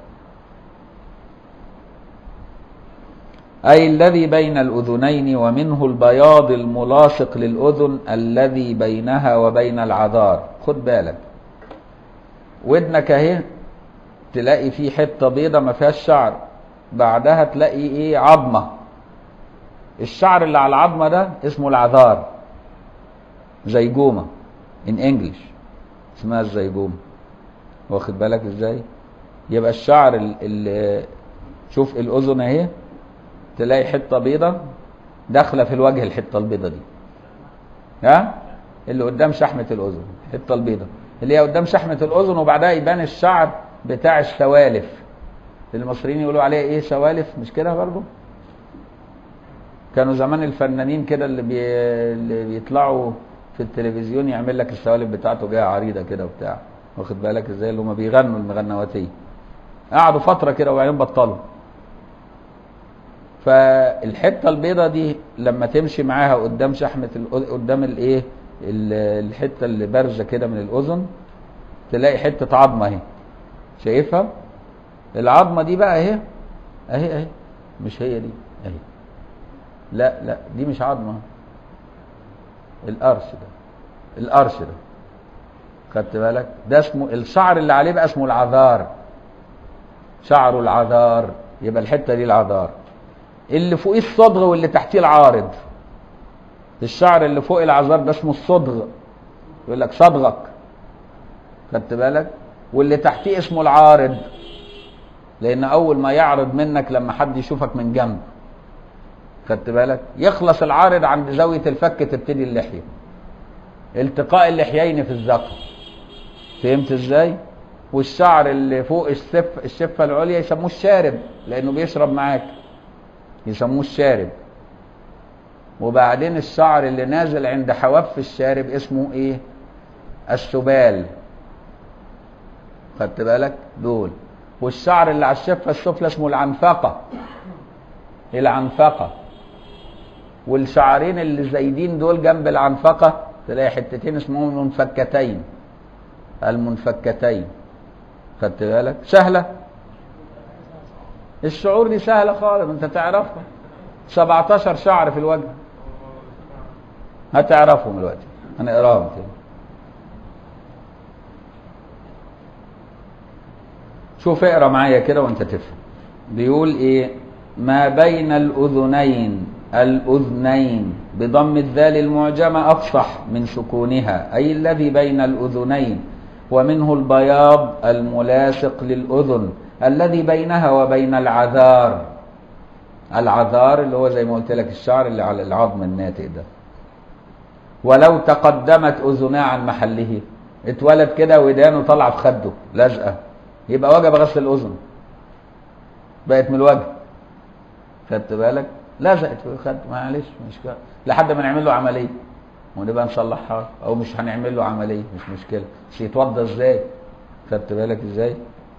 A: اي الذي بين الاذنين ومنه البياض الملاصق للاذن الذي بينها وبين العذار خد بالك ودنك اهي تلاقي فيه حته بيضه ما فيهاش شعر بعدها تلاقي ايه عظمه الشعر اللي على العظمه ده اسمه العذار زيجومه ان انجلش اسمها الزيجومه واخد بالك ازاي يبقى الشعر اللي شوف الاذن اهي تلاقي حته بيضه داخله في الوجه الحته البيضه دي ها اللي قدام شحمه الاذن الحته البيضه اللي هي قدام شحمه الاذن وبعدها يبان الشعر بتاع السوالف المصريين يقولوا عليها ايه سوالف مش كده برضه كانوا زمان الفنانين كده اللي, بي... اللي بيطلعوا في التلفزيون يعمل لك السوالف بتاعته جايه عريضه كده وبتاع واخد بالك ازاي اللي هم بيغنوا المغنواتيه قعدوا فتره كده وبعدين بطلوا فالحته البيضه دي لما تمشي معاها قدام شحمه ال... قدام الايه الحته اللي بارزه كده من الاذن تلاقي حته عظمه اهي شايفها العظمه دي بقى اهي اهي اهي مش هي دي اهي لا لا دي مش عظمه القرش ده القرش ده خدت بالك ده اسمه الشعر اللي عليه بقى اسمه العذار شعر العذار يبقى الحته دي العذار اللي فوقيه الصدغ واللي تحتيه العارض الشعر اللي فوق العذار ده اسمه الصدغ يقول لك صدغك خدت بالك واللي تحتيه اسمه العارض لان اول ما يعرض منك لما حد يشوفك من جنب خدت بالك يخلص العارض عند زاويه الفك تبتدي اللحيه التقاء اللحيين في الذقن فهمت ازاي والشعر اللي فوق السف الشفه العليا يسموه الشارب لانه بيشرب معاك يسموه الشارب وبعدين الشعر اللي نازل عند حواف الشارب اسمه ايه السبال خدت بالك دول والشعر اللي على الشفه السفلى اسمه العنفقه العنفقه والشعرين اللي زايدين دول جنب العنفقه تلاقي حتتين اسمهم المنفكتين المنفكتين خدت بالك سهله الشعور دي سهله خالص انت تعرفها 17 شعر في الوجه هتعرفهم دلوقتي هنقراهم تاني شوف اقرا معايا كده وانت تفهم بيقول ايه ما بين الاذنين الاذنين بضم الذال المعجمه افصح من سكونها اي الذي بين الاذنين ومنه البياض الملاصق للاذن الذي بينها وبين العذار العذار اللي هو زي ما قلت لك الشعر اللي على العظم الناتئ ده ولو تقدمت اذناه عن محله اتولد كده ودانه طالعه في خده لازقه يبقى وجب غسل الاذن بقت من الوجه خدت بالك لزقت في الخد معلش مش كده لحد ما نعمل له عمليه ونبقى نصلحها او مش هنعمل له عمليه مش مشكله بس يتوضى ازاي خدت بالك ازاي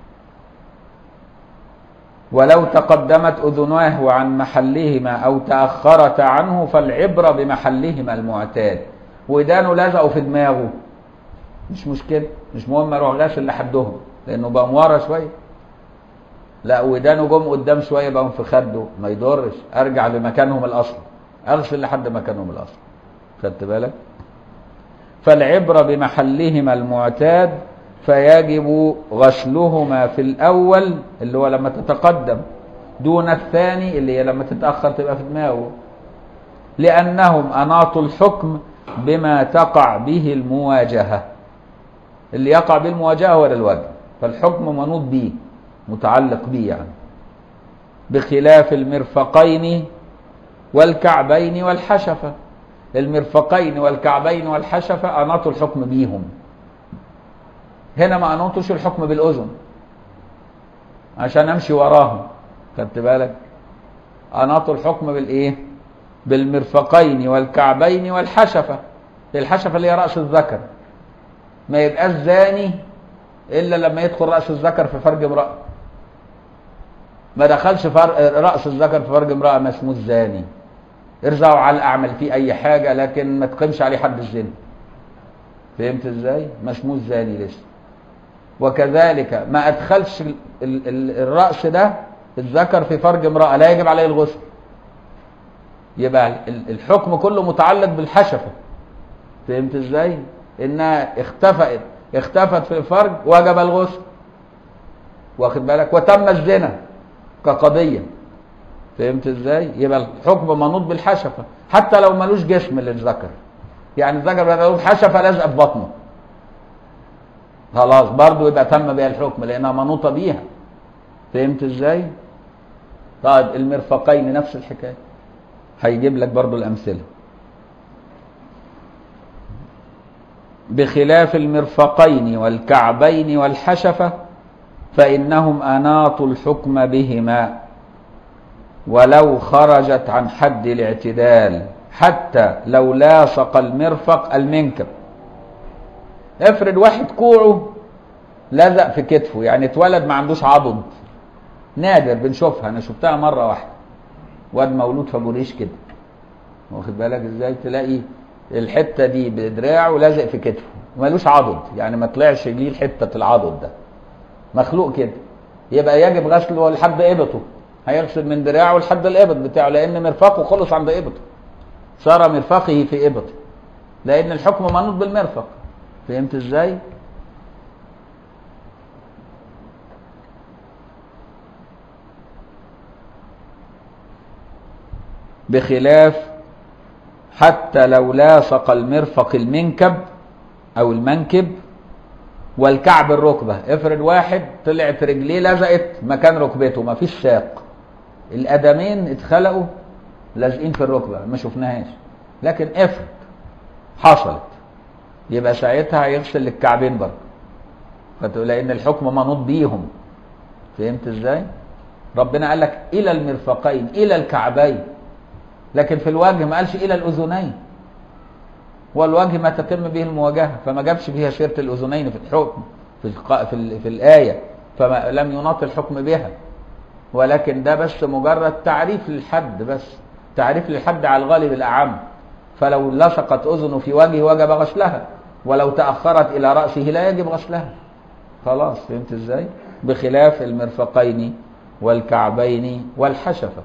A: ولو تقدمت اذناه عن محلهما او تاخرت عنه فالعبره بمحلهما المعتاد ودانه لزقوا في دماغه مش مشكله مش مهم اروح غاسل لحدهم لانه بقى ورا شويه لا ودانه جم قدام شويه بقوا في خده ما يضرش ارجع لمكانهم الاصلي اغسل لحد مكانهم الاصلي خدت بالك فالعبره بمحلهما المعتاد فيجب غسلهما في الاول اللي هو لما تتقدم دون الثاني اللي هي لما تتاخر تبقى في دماغه لانهم اناط الحكم بما تقع به المواجهه اللي يقع به المواجهه هو الوجه فالحكم منوط به متعلق به يعني بخلاف المرفقين والكعبين والحشفة المرفقين والكعبين والحشفة أناطوا الحكم بيهم هنا ما أناطوش الحكم بالأذن عشان أمشي وراهم خدت بالك أناطوا الحكم بالإيه بالمرفقين والكعبين والحشفة الحشفة اللي هي رأس الذكر ما يبقاش زاني إلا لما يدخل رأس الذكر في فرج امرأة ما دخلش فر... رأس الذكر في فرج امرأة ما اسمه الزاني ارزعوا على اعمل فيه اي حاجة لكن ما تقيمش عليه حد الزنا فهمت ازاي ما اسمه الزاني لسه وكذلك ما ادخلش ال... ال... ال... الرأس ده الذكر في فرج امرأة لا يجب عليه الغسل يبقى الحكم كله متعلق بالحشفة فهمت ازاي انها اختفت اختفت في الفرج وجب الغسل واخد بالك وتم الزنا كقضية فهمت ازاي يبقى الحكم منوط بالحشفة حتى لو ملوش جسم للذكر يعني الذكر بقى حشفة لازقة في بطنه خلاص برضه يبقى تم بها الحكم لانها منوطة بيها فهمت ازاي طيب المرفقين نفس الحكاية هيجيب لك برضه الامثلة بخلاف المرفقين والكعبين والحشفة فإنهم أناطوا الحكم بهما ولو خرجت عن حد الاعتدال حتى لو لاصق المرفق المنكب افرض واحد كوعه لزق في كتفه يعني اتولد ما عندوش عضد نادر بنشوفها انا شفتها مره واحده واد مولود في ابو ريش كده واخد بالك ازاي تلاقي الحته دي بدراعه لازق في كتفه ملوش عضد يعني ما طلعش ليه حته العضد ده مخلوق كده يبقى يجب غسله لحد ابطه هيغسل من دراعه لحد الابط بتاعه لان مرفقه خلص عند ابطه صار مرفقه في ابطه لان الحكم منوط بالمرفق فهمت ازاي بخلاف حتى لو لاصق المرفق المنكب او المنكب والكعب الركبه افرض واحد طلعت رجليه لزقت مكان ركبته ما فيش ساق القدمين اتخلقوا لازقين في الركبه ما شفناهاش لكن افرض حصلت يبقى ساعتها هيغسل الكعبين برضه فتقول لان الحكم منوط بيهم فهمت ازاي ربنا قال لك الى المرفقين الى الكعبين لكن في الوجه ما قالش الى الاذنين والوجه ما تتم به المواجهه فما جابش بها سيره الاذنين في الحكم في الق... في, ال... في الايه فلم يناط الحكم بها ولكن ده بس مجرد تعريف للحد بس تعريف للحد على الغالب الاعم فلو لصقت اذنه في وجهه وجب غسلها ولو تاخرت الى راسه لا يجب غسلها خلاص فهمت ازاي بخلاف المرفقين والكعبين والحشفه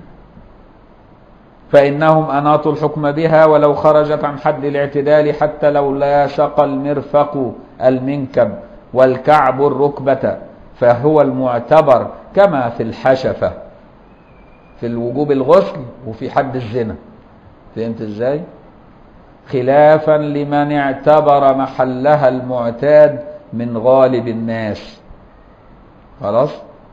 A: فإنهم أناطوا الحكم بها ولو خرجت عن حد الاعتدال حتى لو لاصق المرفق المنكب والكعب الركبة فهو المعتبر كما في الحشفة في الوجوب الغسل وفي حد الزنا فهمت ازاي خلافا لمن اعتبر محلها المعتاد من غالب الناس خلاص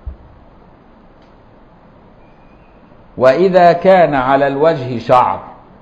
A: وإذا كان على الوجه شعر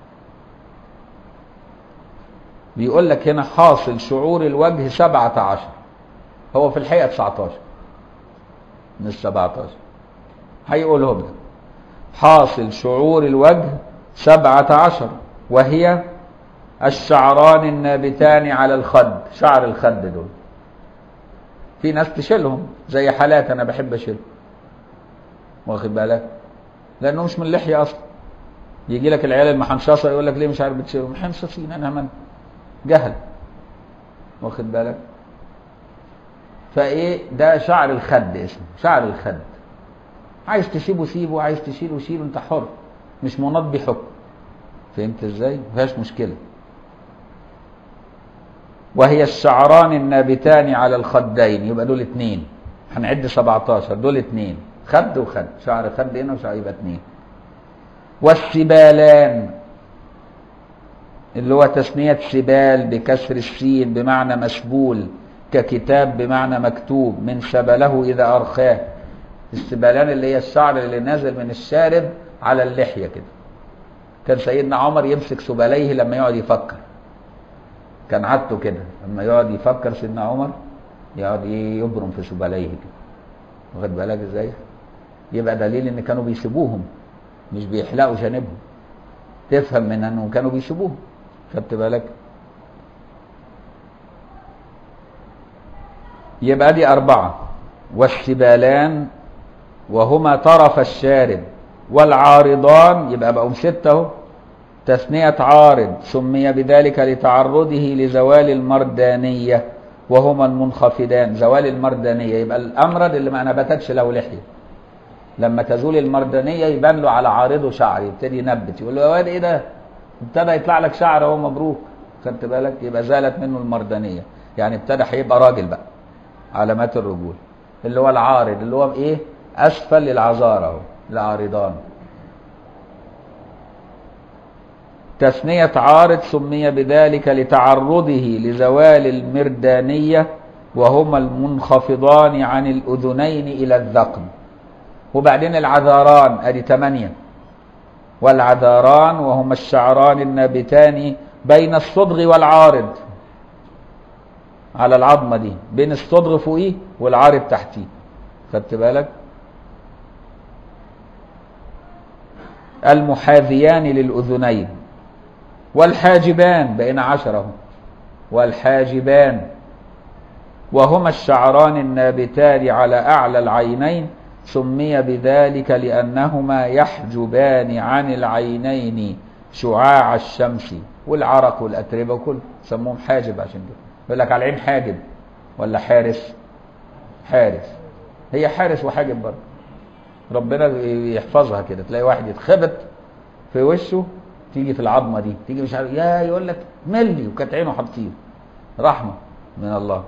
A: بيقول لك هنا حاصل شعور الوجه سبعة عشر هو في الحقيقة 19 مش 17 هيقولهم لك حاصل شعور الوجه سبعة عشر وهي الشعران النابتان على الخد شعر الخد دول في ناس تشيلهم زي حالات انا بحب اشيلهم واخد بالك لانه مش من اللحيه اصلا يجي لك العيال المحنشصه يقول لك ليه مش عارف بتشيلهم محنشصين انا من جهل واخد بالك فايه ده شعر الخد اسمه شعر الخد عايز تسيبه سيبه عايز تشيله شيله انت حر مش مناط بحكم فهمت ازاي ما فيهاش مشكله وهي الشعران النابتان على الخدين يبقى دول اتنين هنعد 17 دول اتنين خد وخد شعر خد هنا وشعر يبقى اتنين والسبالان اللي هو تثنية سبال بكسر السين بمعنى مسبول ككتاب بمعنى مكتوب من سبله إذا أرخاه السبالان اللي هي الشعر اللي نازل من الشارب على اللحية كده كان سيدنا عمر يمسك سباليه لما يقعد يفكر كان عادته كده لما يقعد يفكر سيدنا عمر يقعد يبرم في سباليه كده واخد بالك ازاي يبقى دليل ان كانوا بيسيبوهم مش بيحلقوا جانبهم تفهم من انهم كانوا بيسيبوهم خدت بالك يبقى دي أربعة والسبالان وهما طرف الشارب والعارضان يبقى بقوا ستة اهو تثنية عارض سمي بذلك لتعرضه لزوال المردانية وهما المنخفضان زوال المردانية يبقى الأمرد اللي ما نبتتش له لحية لما تزول المردانية يبان له على عارضه شعر يبتدي ينبت يقول له يا واد ايه ده ابتدى يطلع لك شعر اهو مبروك خدت بالك يبقى زالت منه المردانية يعني ابتدى هيبقى راجل بقى علامات الرجول اللي هو العارض اللي هو ايه اسفل للعذارى اهو العارضان تثنية عارض سمي بذلك لتعرضه لزوال المردانية وهما المنخفضان عن الأذنين إلى الذقن وبعدين العذاران ادي ثمانية والعذاران وهما الشعران النابتان بين الصدغ والعارض على العظمة دي بين الصدغ فوقيه والعارض تحتيه خدت بالك المحاذيان للأذنين والحاجبان بقينا عشرة والحاجبان وهما الشعران النابتان على أعلى العينين سمي بذلك لأنهما يحجبان عن العينين شعاع الشمس والعرق والأتربة وكل سموهم حاجب عشان كده يقول لك على العين حاجب ولا حارس حارس هي حارس وحاجب برضه ربنا يحفظها كده تلاقي واحد يتخبط في وشه تيجي في العظمه دي تيجي مش عارف يا يقول لك ملي وكانت عينه هتطير رحمه من الله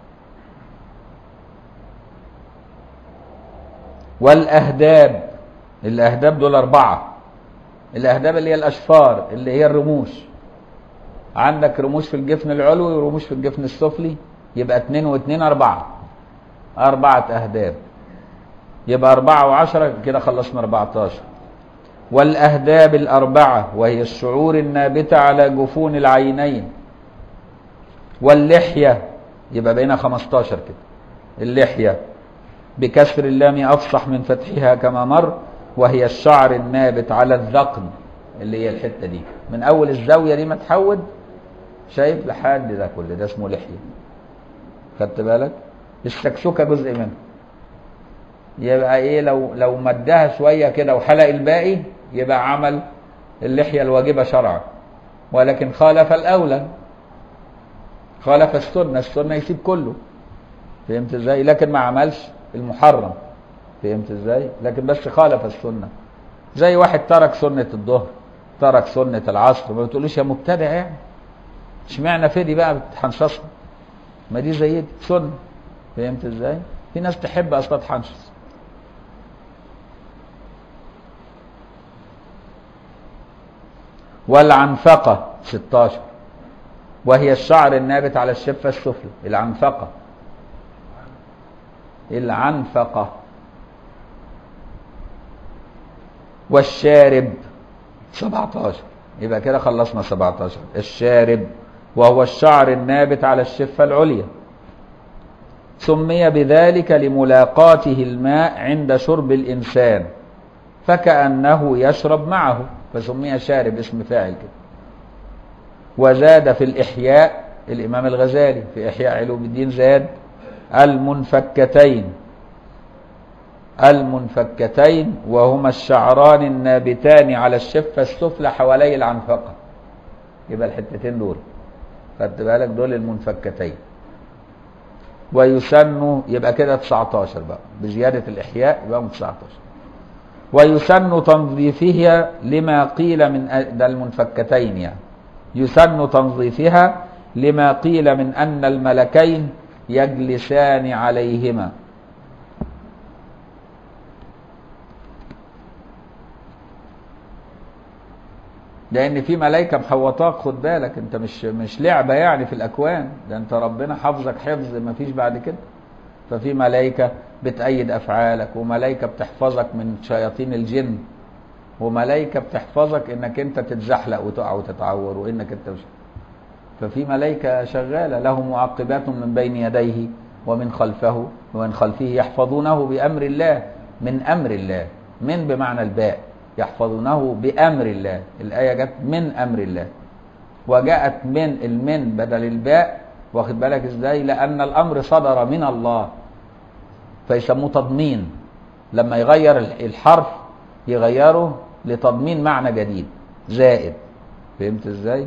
A: والأهداب الاهداب دول اربعه الاهداب اللي هي الاشفار اللي هي الرموش عندك رموش في الجفن العلوي ورموش في الجفن السفلي يبقى اتنين واتنين اربعه اربعه اهداب يبقى اربعه وعشره كده خلصنا 14 والاهداب الاربعه وهي الشعور النابته على جفون العينين واللحيه يبقى بقينا 15 كده اللحيه بكسر اللام افصح من فتحها كما مر وهي الشعر النابت على الذقن اللي هي الحته دي من اول الزاويه دي ما تحود شايف لحد ده كل ده اسمه لحيه خدت بالك السكسوكه جزء منه يبقى ايه لو لو مدها شويه كده وحلق الباقي يبقى عمل اللحيه الواجبه شرعا ولكن خالف الاولى خالف السنه السنه يسيب كله فهمت ازاي لكن ما عملش المحرم فهمت ازاي لكن بس خالف السنه زي واحد ترك سنه الظهر ترك سنه العصر ما بتقولوش يا مبتدع يعني اشمعنى فدي بقى بتحنشصها ما دي زي دي سنه فهمت ازاي في ناس تحب اصلا تحنشص والعنفقة 16 وهي الشعر النابت على الشفة السفلى العنفقة العنفقة والشارب 17 يبقى كده خلصنا 17 الشارب وهو الشعر النابت على الشفة العليا سمي بذلك لملاقاته الماء عند شرب الإنسان فكأنه يشرب معه فسمي شارب اسم فاعل كده وزاد في الإحياء الإمام الغزالي في إحياء علوم الدين زاد المنفكتين المنفكتين وهما الشعران النابتان على الشفة السفلى حوالي العنفقة يبقى الحتتين دول خدت بالك دول المنفكتين ويسن يبقى كده 19 بقى بزيادة الإحياء يبقى 19 ويسن تنظيفها لما قيل من ده المنفكتين يعني يسن تنظيفها لما قيل من أن الملكين يجلسان عليهما لان في ملائكه محوطاك خد بالك انت مش مش لعبه يعني في الاكوان ده انت ربنا حافظك حفظ ما فيش بعد كده ففي ملائكه بتأيد افعالك وملائكه بتحفظك من شياطين الجن وملائكه بتحفظك انك انت تتزحلق وتقع وتتعور وانك انت مش ففي ملائكه شغاله له معقبات من بين يديه ومن خلفه ومن خلفه يحفظونه بامر الله من امر الله من بمعنى الباء يحفظونه بأمر الله الآية جت من أمر الله وجاءت من المن بدل الباء واخد بالك ازاي لأن الأمر صدر من الله فيسموه تضمين لما يغير الحرف يغيره لتضمين معنى جديد زائد فهمت ازاي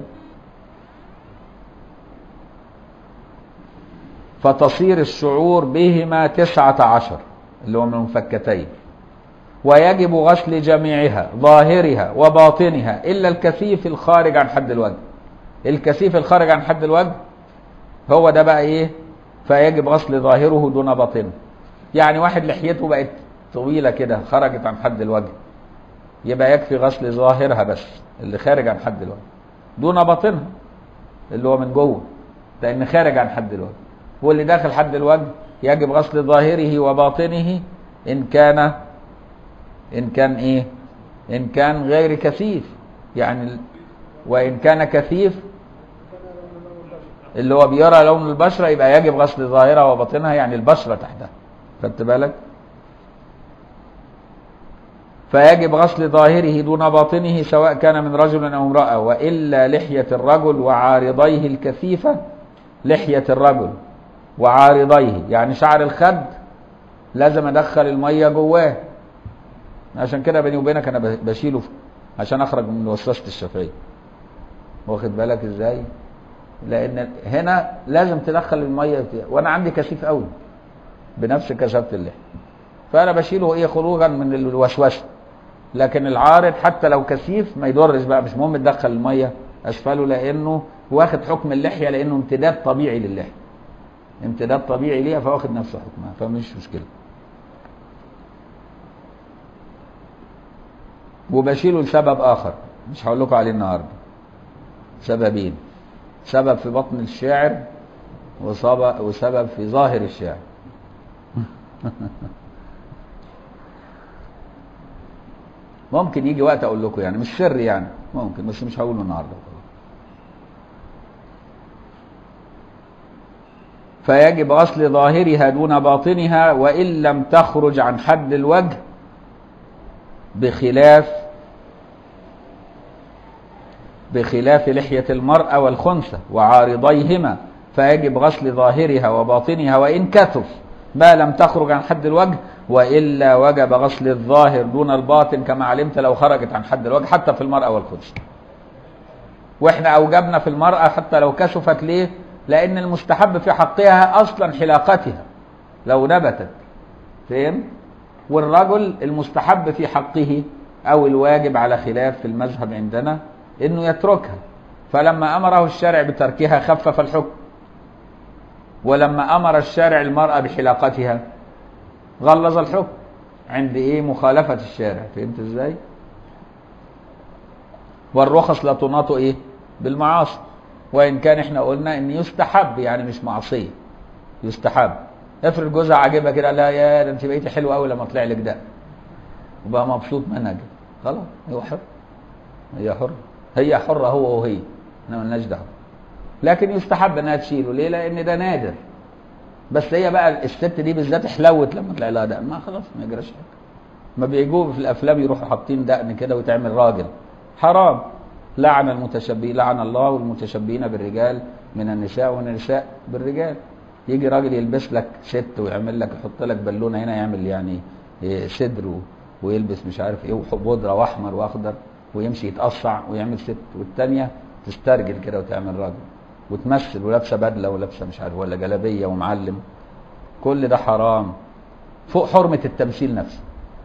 A: فتصير الشعور بهما تسعة عشر اللي هو من المفكتين ويجب غسل جميعها ظاهرها وباطنها إلا الكثيف الخارج عن حد الوجه الكثيف الخارج عن حد الوجه هو ده بقى ايه فيجب غسل ظاهره دون باطنه يعني واحد لحيته بقت طويلة كده خرجت عن حد الوجه يبقى يكفي غسل ظاهرها بس اللي خارج عن حد الوجه دون باطنها اللي هو من جوه لان خارج عن حد الوجه واللي داخل حد الوجه يجب غسل ظاهره وباطنه ان كان ان كان ايه ان كان غير كثيف يعني وان كان كثيف اللي هو بيرى لون البشره يبقى يجب غسل ظاهرها وباطنها يعني البشره تحتها خدت بالك فيجب غسل ظاهره دون باطنه سواء كان من رجل او امراه والا لحيه الرجل وعارضيه الكثيفه لحيه الرجل وعارضيه يعني شعر الخد لازم ادخل الميه جواه عشان كده بيني وبينك انا بشيله عشان اخرج من وسوسه الشافعيه واخد بالك ازاي لان هنا لازم تدخل الميه وانا عندي كثيف قوي بنفس كثافه اللحيه فانا بشيله ايه خروجا من الوسوسه لكن العارض حتى لو كثيف ما يضرش بقى مش مهم تدخل الميه اسفله لانه واخد حكم اللحيه لانه امتداد طبيعي للحيه امتداد طبيعي ليها فواخد نفس حكمها فمش مشكله وبشيله لسبب اخر مش هقول لكم عليه النهارده سببين سبب في بطن الشاعر وسبب وسبب في ظاهر الشاعر ممكن يجي وقت اقول لكم يعني مش سر يعني ممكن بس مش هقوله النهارده فيجب غسل ظاهرها دون باطنها وان لم تخرج عن حد الوجه بخلاف بخلاف لحية المرأة والخنثى وعارضيهما فيجب غسل ظاهرها وباطنها وإن كثف ما لم تخرج عن حد الوجه وإلا وجب غسل الظاهر دون الباطن كما علمت لو خرجت عن حد الوجه حتى في المرأة والخنثى واحنا أوجبنا في المرأة حتى لو كشفت ليه لأن المستحب في حقها أصلا حلاقتها لو نبتت فهم والرجل المستحب في حقه أو الواجب على خلاف في المذهب عندنا انه يتركها فلما امره الشارع بتركها خفف الحكم ولما امر الشارع المراه بحلاقتها غلظ الحكم عند ايه مخالفه الشارع فهمت ازاي والرخص لا تناط ايه بالمعاصي وان كان احنا قلنا ان يستحب يعني مش معصيه يستحب افرض جوزها عاجبها كده لا يا ده انت بقيتي حلوه قوي لما طلع لك ده وبقى مبسوط منها كده خلاص هو حر هي حره هي حره هو وهي احنا مالناش دعوه لكن يستحب انها تشيله ليه؟ لان ده نادر بس هي بقى الست دي بالذات حلوت لما طلع لها دقن ما خلاص ما يجراش حاجه ما بيجوا في الافلام يروحوا حاطين دقن كده وتعمل راجل حرام لعن المتشبي لعن الله والمتشبهين بالرجال من النساء والنساء بالرجال يجي راجل يلبس لك ست ويعمل لك يحط لك بالونه هنا يعمل يعني إيه صدر ويلبس مش عارف ايه وبودره واحمر واخضر ويمشي يتقصع ويعمل ست والتانية تسترجل كده وتعمل راجل وتمثل ولابسه بدله ولابسه مش عارف ولا جلابيه ومعلم كل ده حرام فوق حرمه التمثيل نفسه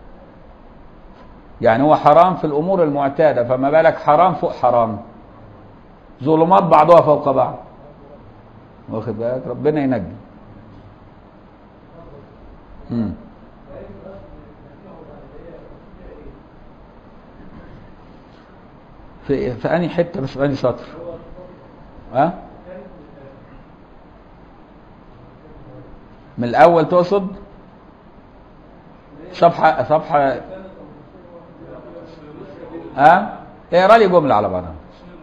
A: يعني هو حرام في الامور المعتاده فما بالك حرام فوق حرام ظلمات بعضها فوق بعض واخد بالك ربنا ينجي امم في في انهي حته بس في انهي سطر ها أه؟ من الاول تقصد صفحه صفحه ها أه؟ اقرا لي جمله على بعضها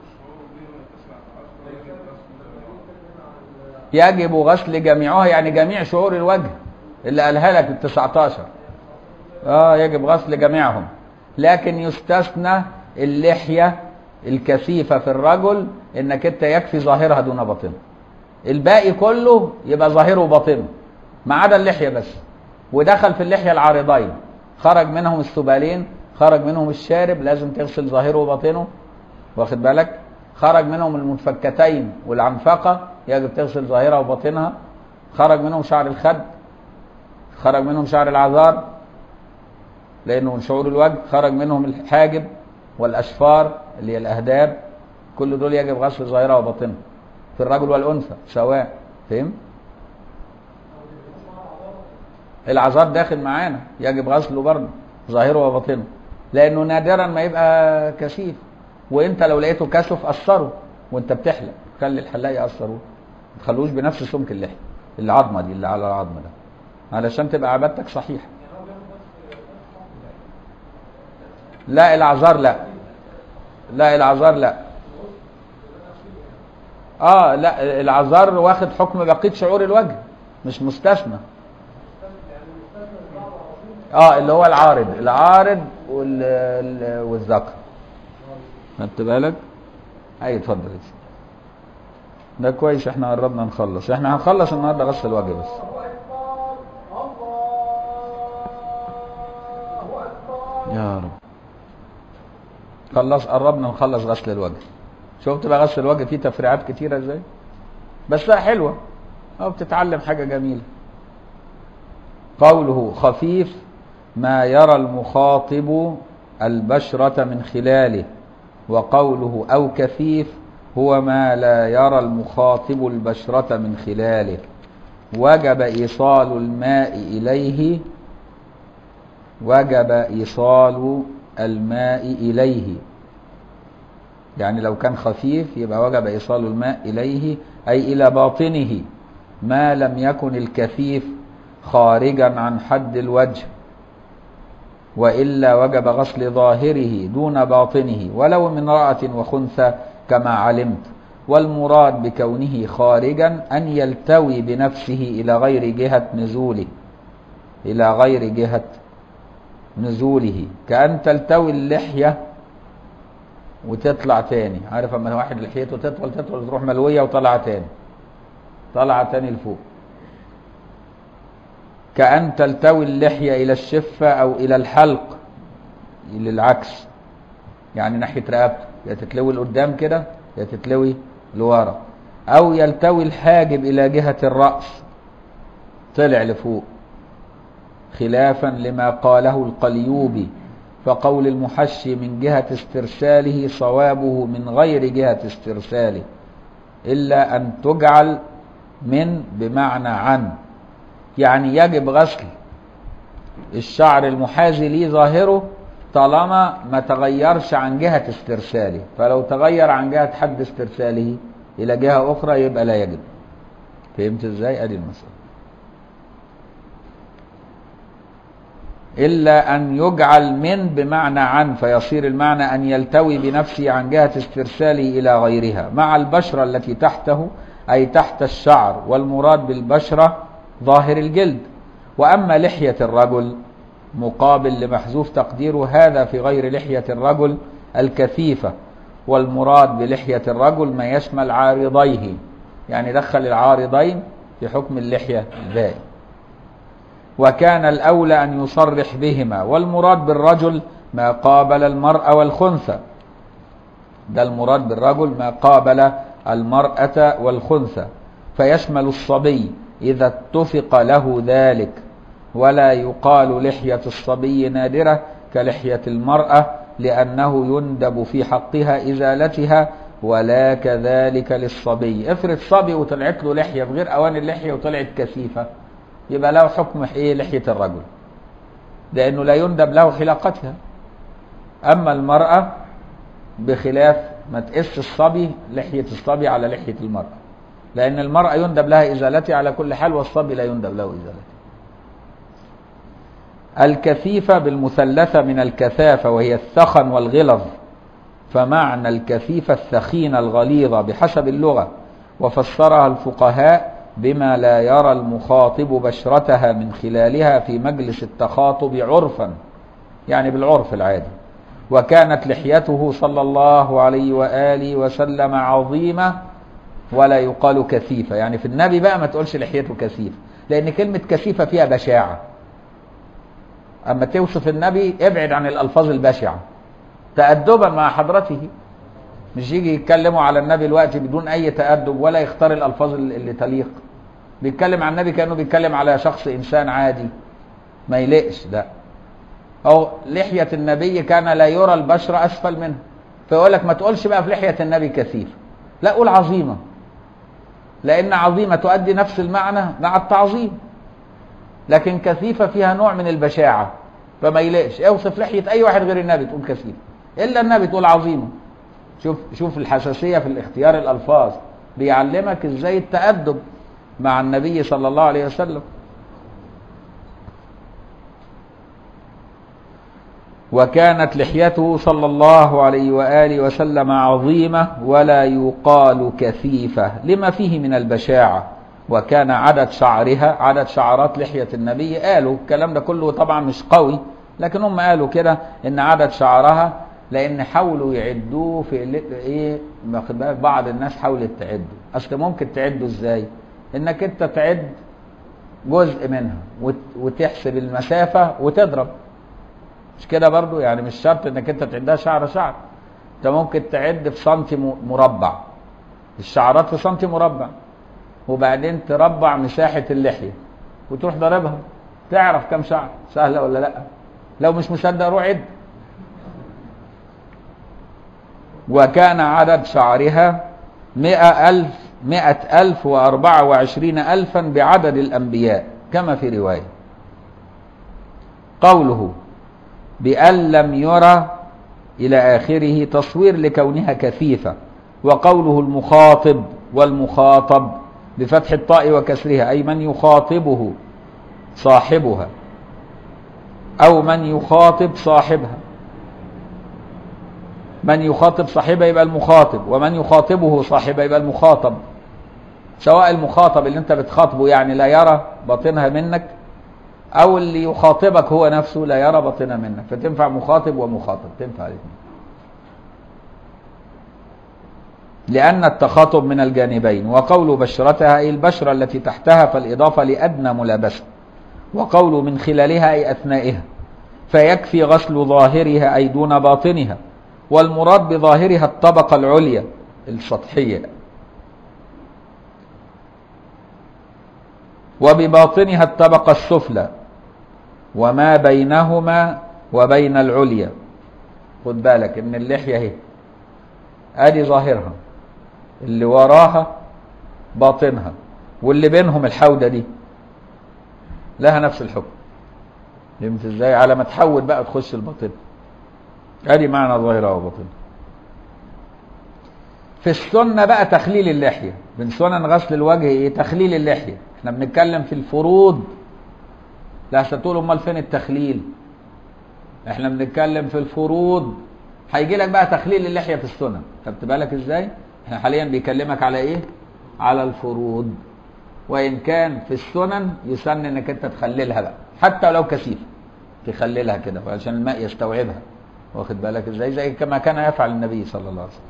A: يجب غسل جميعها يعني جميع شعور الوجه اللي قالها لك ال 19 اه يجب غسل جميعهم لكن يستثنى اللحيه الكثيفة في الرجل انك انت يكفي ظاهرها دون باطنه الباقي كله يبقى ظاهره وباطنه ما عدا اللحية بس ودخل في اللحية العارضين خرج منهم السبالين خرج منهم الشارب لازم تغسل ظاهره وباطنه واخد بالك خرج منهم المنفكتين والعنفقة يجب تغسل ظاهرها وباطنها خرج منهم شعر الخد خرج منهم شعر العذار لانه من شعور الوجه خرج منهم الحاجب والاشفار اللي هي الاهداب كل دول يجب غسل ظاهرها وباطنها في الرجل والانثى سواء فهم العذار داخل معانا يجب غسله برضه ظاهره وباطنه لانه نادرا ما يبقى كثيف وانت لو لقيته كشف قصره وانت بتحلق خلي الحلاق يقصروه ما تخلوش بنفس سمك اللحيه العظمه دي اللي على العظمه ده علشان تبقى عبادتك صحيحه لا العذار لا لا العذار لا اه لا العذار واخد حكم بقيه شعور الوجه مش مستثنى اه اللي هو العارض العارض وال ال- والذكر خدت بالك اي اتفضل يا سيدي. ده كويس احنا قربنا نخلص احنا هنخلص النهارده غسل الوجه بس يا رب خلص قربنا نخلص غسل الوجه شفت بقى غسل الوجه فيه تفريعات كتيره ازاي بس لا حلوه او بتتعلم حاجه جميله قوله خفيف ما يرى المخاطب البشرة من خلاله وقوله أو كثيف هو ما لا يرى المخاطب البشرة من خلاله وجب إيصال الماء إليه وجب إيصال الماء إليه يعني لو كان خفيف يبقى وجب إيصال الماء إليه أي إلى باطنه ما لم يكن الكثيف خارجا عن حد الوجه وإلا وجب غسل ظاهره دون باطنه ولو من امرأة وخنثى كما علمت والمراد بكونه خارجا أن يلتوي بنفسه إلى غير جهة نزوله إلى غير جهة نزوله كأن تلتوي اللحية وتطلع تاني عارف اما واحد لحيته تطول تطول تروح ملوية وطلع تاني طلع تاني لفوق كأن تلتوي اللحية إلى الشفة أو إلى الحلق للعكس يعني ناحية رقبته يا تتلوي لقدام كده يا تتلوي لورا أو يلتوي الحاجب إلى جهة الرأس طلع لفوق خلافا لما قاله القليوبي فقول المحشي من جهة استرساله صوابه من غير جهة استرساله إلا أن تجعل من بمعنى عن يعني يجب غسل الشعر المحاذي ليه ظاهره طالما ما تغيرش عن جهة استرساله فلو تغير عن جهة حد استرساله إلى جهة أخرى يبقى لا يجب فهمت ازاي ادي المسألة إلا أن يجعل من بمعنى عن فيصير المعنى أن يلتوي بنفسه عن جهة استرساله إلى غيرها مع البشرة التي تحته أي تحت الشعر والمراد بالبشرة ظاهر الجلد وأما لحية الرجل مقابل لمحذوف تقديره هذا في غير لحية الرجل الكثيفة والمراد بلحية الرجل ما يشمل عارضيه يعني دخل العارضين في حكم اللحية الباقي وكان الأولى أن يصرح بهما والمراد بالرجل ما قابل المرأة والخنثى ده المراد بالرجل ما قابل المرأة والخنثى فيشمل الصبي إذا اتفق له ذلك ولا يقال لحية الصبي نادرة كلحية المرأة لأنه يندب في حقها إزالتها ولا كذلك للصبي افرض صبي وطلعت له لحية بغير أوان اللحية وطلعت كثيفة يبقى له حكم ايه لحية الرجل لأنه لا يندب له حلاقتها أما المرأة بخلاف ما تقس الصبي لحية الصبي على لحية المرأة لأن المرأة يندب لها إزالتها على كل حال والصبي لا يندب له إزالتها الكثيفة بالمثلثة من الكثافة وهي الثخن والغلظ فمعنى الكثيفة الثخينة الغليظة بحسب اللغة وفسرها الفقهاء بما لا يرى المخاطب بشرتها من خلالها في مجلس التخاطب عرفا يعني بالعرف العادي وكانت لحيته صلى الله عليه وآله وسلم عظيمة ولا يقال كثيفة يعني في النبي بقى ما تقولش لحيته كثيفة لأن كلمة كثيفة فيها بشاعة أما توصف النبي ابعد عن الألفاظ البشعة تأدبا مع حضرته مش يجي يتكلموا على النبي الوقت بدون أي تأدب ولا يختار الألفاظ اللي تليق بيتكلم عن النبي كأنه بيتكلم على شخص إنسان عادي ما يلقش لا أو لحية النبي كان لا يرى البشرة أسفل منه فيقول لك ما تقولش بقى في لحية النبي كثير لا قول عظيمة لأن عظيمة تؤدي نفس المعنى مع التعظيم لكن كثيفة فيها نوع من البشاعة فما يلاقش اوصف لحية أي واحد غير النبي تقول كثيف إلا النبي تقول عظيمة شوف شوف الحساسية في الاختيار الألفاظ بيعلمك ازاي التأدب مع النبي صلى الله عليه وسلم وكانت لحيته صلى الله عليه وآله وسلم عظيمة ولا يقال كثيفة لما فيه من البشاعة وكان عدد شعرها عدد شعرات لحية النبي قالوا الكلام ده كله طبعا مش قوي لكن هم قالوا كده ان عدد شعرها لان حاولوا يعدوه في ايه واخد بالك بعض الناس حاولت تعده اصل ممكن تعده ازاي انك انت تعد جزء منها وتحسب المسافة وتضرب مش كده برضو يعني مش شرط انك انت تعدها شعر شعر انت ممكن تعد في سنتي مربع الشعرات في سنتي مربع وبعدين تربع مساحة اللحية وتروح ضاربها تعرف كم شعر سهلة ولا لا لو مش مصدق روح عد وكان عدد شعرها مئة ألف مئة ألف وأربعة وعشرين ألفا بعدد الأنبياء كما في رواية قوله بأن لم يرى إلى آخره تصوير لكونها كثيفة وقوله المخاطب والمخاطب بفتح الطاء وكسرها أي من يخاطبه صاحبها أو من يخاطب صاحبها من يخاطب صاحبها يبقى المخاطب ومن يخاطبه صاحبها يبقى المخاطب سواء المخاطب اللي انت بتخاطبه يعني لا يرى باطنها منك او اللي يخاطبك هو نفسه لا يرى باطنها منك فتنفع مخاطب ومخاطب تنفع الاثنين لأن التخاطب من الجانبين وقول بشرتها أي البشرة التي تحتها فالإضافة لأدنى ملابسة وقول من خلالها أي أثنائها فيكفي غسل ظاهرها أي دون باطنها والمراد بظاهرها الطبقة العليا السطحية وبباطنها الطبقة السفلى وما بينهما وبين العليا خد بالك ان اللحية اهي ادي ظاهرها اللي وراها باطنها واللي بينهم الحودة دي لها نفس الحكم فهمت ازاي على ما تحول بقى تخش الباطن ادي معنى ظاهرها وباطنها في السنة بقى تخليل اللحية من سنن غسل الوجه ايه تخليل اللحية احنا بنتكلم في الفروض لا ستقول امال فين التخليل احنا بنتكلم في الفروض هيجي لك بقى تخليل اللحية في السنن خدت بالك ازاي احنا حاليا بيكلمك على ايه على الفروض وان كان في السنن يسن انك انت تخللها بقى حتى لو كثيف تخللها كده عشان الماء يستوعبها واخد بالك ازاي زي كما كان يفعل النبي صلى الله عليه وسلم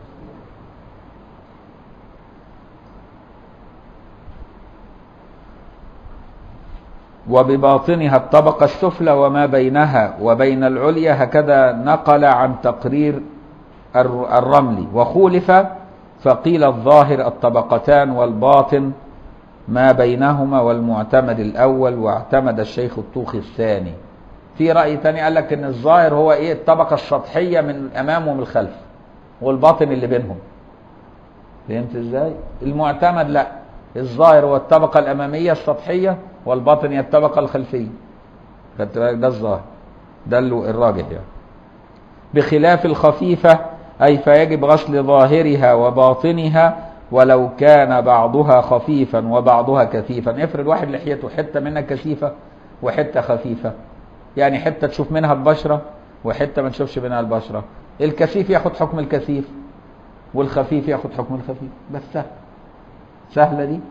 A: وبباطنها الطبقة السفلى وما بينها وبين العليا هكذا نقل عن تقرير الرمل وخولف فقيل الظاهر الطبقتان والباطن ما بينهما والمعتمد الأول واعتمد الشيخ الطوخي الثاني في رأي تاني قال لك ان الظاهر هو ايه الطبقة السطحية من الامام ومن الخلف والباطن اللي بينهم فهمت ازاي المعتمد لا الظاهر هو الطبقة الامامية السطحية والباطن هي الطبقة الخلفية خدت بالك ده الظاهر ده الراجح يعني بخلاف الخفيفة أي فيجب غسل ظاهرها وباطنها ولو كان بعضها خفيفا وبعضها كثيفا افرض واحد لحيته حتة منها كثيفة وحتة خفيفة يعني حتة تشوف منها البشرة وحتة ما تشوفش منها البشرة الكثيف ياخد حكم الكثيف والخفيف ياخد حكم الخفيف بس سهل سهلة دي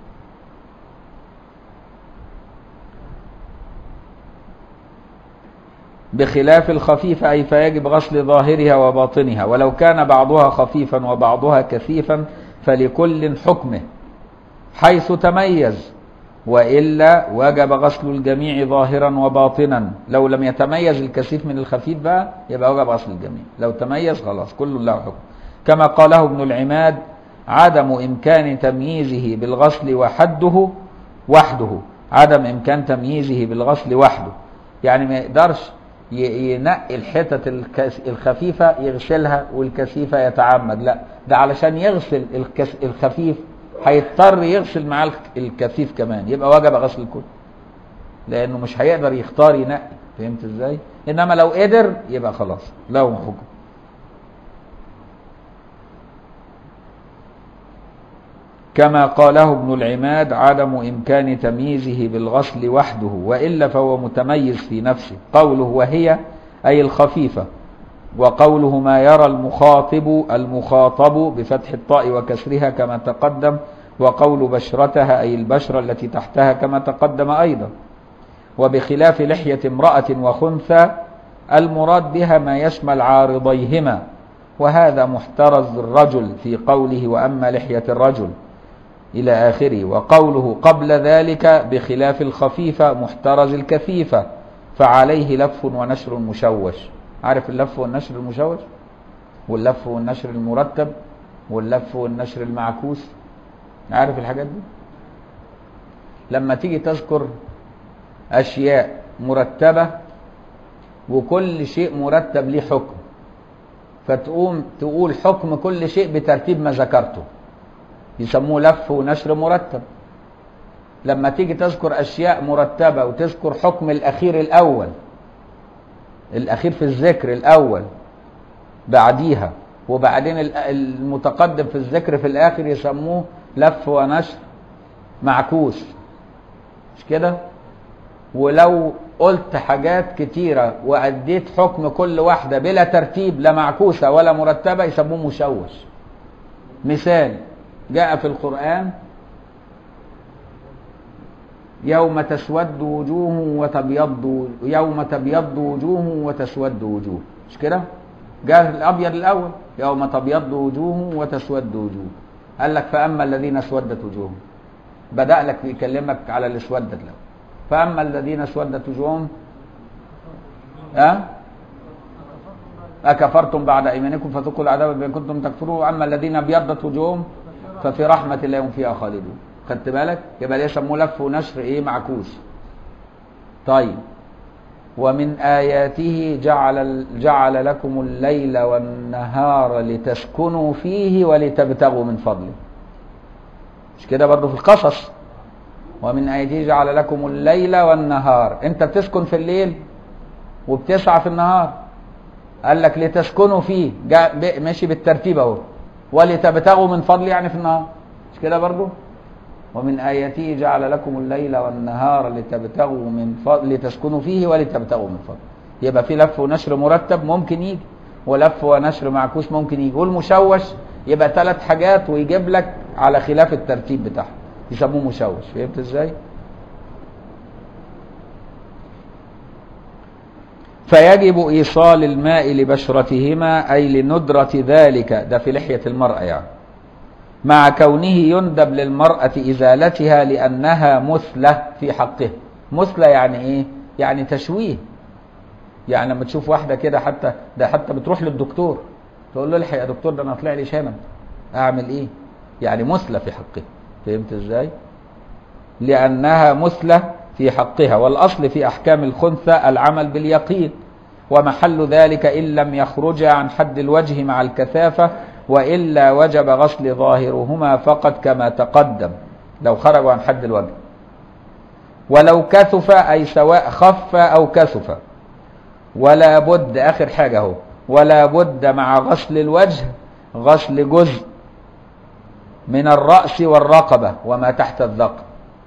A: بخلاف الخفيف أي فيجب غسل ظاهرها وباطنها ولو كان بعضها خفيفا وبعضها كثيفا فلكل حكمه حيث تميز وإلا وجب غسل الجميع ظاهرا وباطنا لو لم يتميز الكثيف من الخفيف بقى يبقى وجب غسل الجميع لو تميز خلاص كل له حكم كما قاله ابن العماد عدم إمكان تمييزه بالغسل وحده وحده عدم إمكان تمييزه بالغسل وحده يعني ما يقدرش ينقي الحتت الخفيفة يغسلها والكثيفة يتعمد لا ده علشان يغسل الخفيف هيضطر يغسل معاه الكثيف كمان يبقى وجب غسل الكل لانه مش هيقدر يختار ينقي فهمت ازاي انما لو قدر يبقى خلاص له حكم كما قاله ابن العماد عدم إمكان تمييزه بالغسل وحده وإلا فهو متميز في نفسه قوله وهي أي الخفيفة وقوله ما يرى المخاطب المخاطب بفتح الطاء وكسرها كما تقدم وقول بشرتها أي البشرة التي تحتها كما تقدم أيضا وبخلاف لحية امرأة وخنثى المراد بها ما يشمل عارضيهما وهذا محترز الرجل في قوله وأما لحية الرجل إلى آخره وقوله قبل ذلك بخلاف الخفيفة محترز الكثيفة فعليه لف ونشر مشوش عارف اللف والنشر المشوش واللف والنشر المرتب واللف والنشر المعكوس عارف الحاجات دي لما تيجي تذكر أشياء مرتبة وكل شيء مرتب ليه حكم فتقوم تقول حكم كل شيء بترتيب ما ذكرته يسموه لف ونشر مرتب لما تيجي تذكر أشياء مرتبة وتذكر حكم الأخير الأول الأخير في الذكر الأول بعديها وبعدين ال- المتقدم في الذكر في الآخر يسموه لف ونشر معكوس مش كده ولو قلت حاجات كتيرة وأديت حكم كل واحدة بلا ترتيب لا معكوسة ولا مرتبة يسموه مشوش مثال جاء في القرآن يوم تسود وجوه وتبيض يوم تبيض وجوه وتسود وجوه مش كده؟ جاء الابيض الاول يوم تبيض وجوه وتسود وجوه قال لك فاما الذين اسودت وجوههم بدا لك بيكلمك على الاسودت الاول فاما الذين اسودت وجوههم ها أكفرتم بعد إيمانكم فذوقوا العذاب بما كنتم تكفرون وأما الذين ابيضت وجوههم ففي رحمة الله هم فيها خالدون خدت بالك يبقى ده يسموه لف ونشر إيه معكوس طيب ومن آياته جعل جعل لكم الليل والنهار لتسكنوا فيه ولتبتغوا من فضله مش كده برضه في القصص ومن آياته جعل لكم الليل والنهار أنت بتسكن في الليل وبتسعى في النهار قال لك لتسكنوا فيه جاء ب- ماشي بالترتيب اهو ولتبتغوا من فضل يعني في النهار مش كده برضه ومن آياته جعل لكم الليل والنهار لتبتغوا من فضل لتسكنوا فيه ولتبتغوا من فضل يبقى في لف ونشر مرتب ممكن يجي ولف ونشر معكوس ممكن يجي والمشوش يبقى ثلاث حاجات ويجيب لك على خلاف الترتيب بتاعهم يسموه مشوش فهمت ازاي؟ فيجب إيصال الماء لبشرتهما أي لندرة ذلك ده في لحية المرأة يعني مع كونه يندب للمرأة إزالتها لأنها مثلة في حقه مثلة يعني إيه؟ يعني تشويه يعني لما تشوف واحدة كده حتى ده حتى بتروح للدكتور تقول له الحق يا دكتور ده أنا طلع لي شنب أعمل إيه؟ يعني مثلة في حقه فهمت إزاي؟ لأنها مثلة في حقها والأصل في أحكام الخنثى العمل باليقين ومحل ذلك إن لم يخرج عن حد الوجه مع الكثافة وإلا وجب غسل ظاهرهما فقط كما تقدم لو خرجوا عن حد الوجه ولو كثف أي سواء خف أو كثف ولا بد آخر حاجة اهو ولا بد مع غسل الوجه غسل جزء من الرأس والرقبة وما تحت الذقن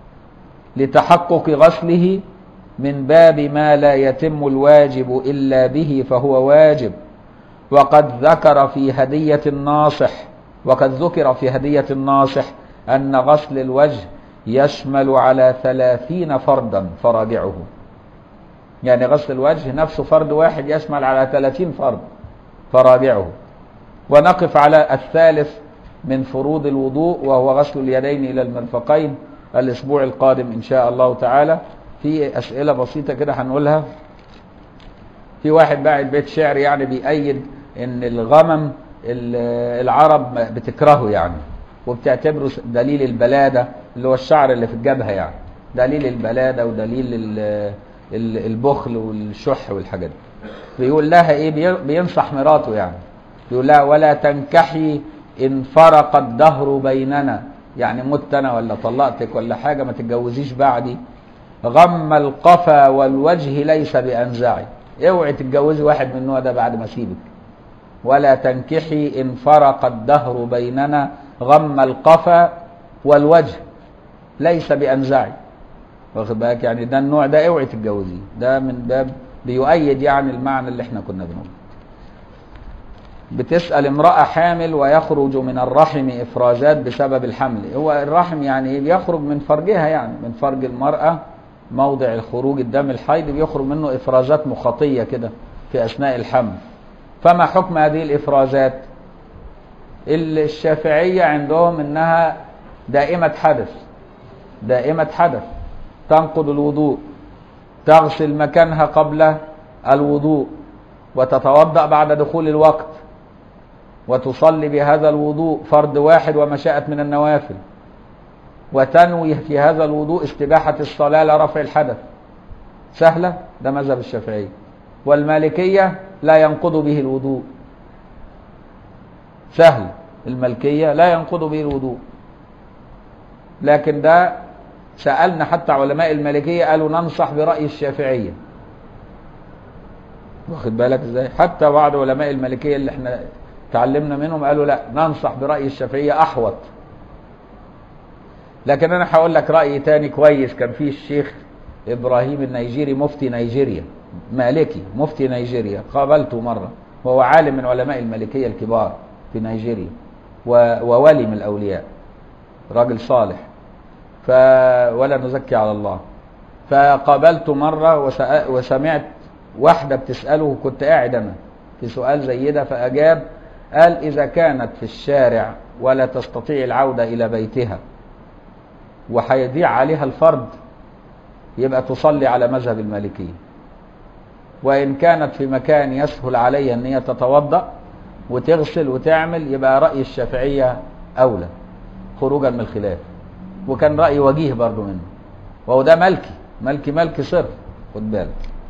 A: لتحقق غسله من باب ما لا يتم الواجب إلا به فهو واجب وقد ذكر في هدية الناصح وقد ذكر في هدية الناصح أن غسل الوجه يشمل على ثلاثين فردا فراجعه يعني غسل الوجه نفسه فرد واحد يشمل على ثلاثين فرد فراجعه ونقف على الثالث من فروض الوضوء وهو غسل اليدين إلى المرفقين الأسبوع القادم إن شاء الله تعالى في أسئلة بسيطة كده هنقولها في واحد باعت بيت شعر يعني بيأيد إن الغمم ال- العرب بتكرهه يعني وبتعتبره دليل البلادة اللي هو الشعر اللي في الجبهة يعني دليل البلادة ودليل ال- ال- البخل والشح والحاجات دي بيقول لها ايه بي- بينصح مراته يعني بيقول لها ولا تنكحي ان فرق الدهر بيننا يعني مت انا ولا طلقتك ولا حاجه ما تتجوزيش بعدي غم القفا والوجه ليس بانزعي اوعي تتجوزي واحد من النوع ده بعد ما اسيبك ولا تنكحي ان فرق الدهر بيننا غم القفا والوجه ليس بانزعي واخد بالك يعني ده النوع ده اوعي تتجوزيه ده من باب بيؤيد يعني المعنى اللي احنا كنا بنقوله بتسأل امرأة حامل ويخرج من الرحم إفرازات بسبب الحمل هو الرحم يعني إيه؟ بيخرج من فرجها يعني من فرج المرأة موضع الخروج الدم الحيض بيخرج منه إفرازات مخاطية كده في أثناء الحمل فما حكم هذه الإفرازات الشافعية عندهم إنها دائمة حدث دائمة حدث تنقض الوضوء تغسل مكانها قبل الوضوء وتتوضأ بعد دخول الوقت وتصلي بهذا الوضوء فرض واحد وما شاءت من النوافل وتنوي في هذا الوضوء استباحة الصلاة لرفع الحدث سهلة ده مذهب الشافعية والمالكية لا ينقض به الوضوء سهل الملكية لا ينقض به الوضوء لكن ده سألنا حتى علماء المالكية قالوا ننصح برأي الشافعية واخد بالك ازاي حتى بعض علماء المالكيه اللي احنا تعلمنا منهم قالوا لا ننصح براي الشافعيه احوط لكن انا هقول لك راي تاني كويس كان فيه الشيخ ابراهيم النيجيري مفتي نيجيريا مالكي مفتي نيجيريا قابلته مره وهو عالم من علماء المالكيه الكبار في نيجيريا و- وولي من الاولياء راجل صالح ف ولا نزكي على الله فقابلته مره وسأ- وسمعت واحده بتساله كنت قاعد انا في سؤال زي ده فاجاب قال اذا كانت في الشارع ولا تستطيع العوده الى بيتها وهيضيع عليها الفرض يبقى تصلي على مذهب المالكيه وان كانت في مكان يسهل عليها ان هي تتوضا وتغسل وتعمل يبقى راي الشافعيه اولى خروجا من الخلاف وكان راي وجيه برضه منه وهو ده ملكي ملكي ملكي صرف خد بالك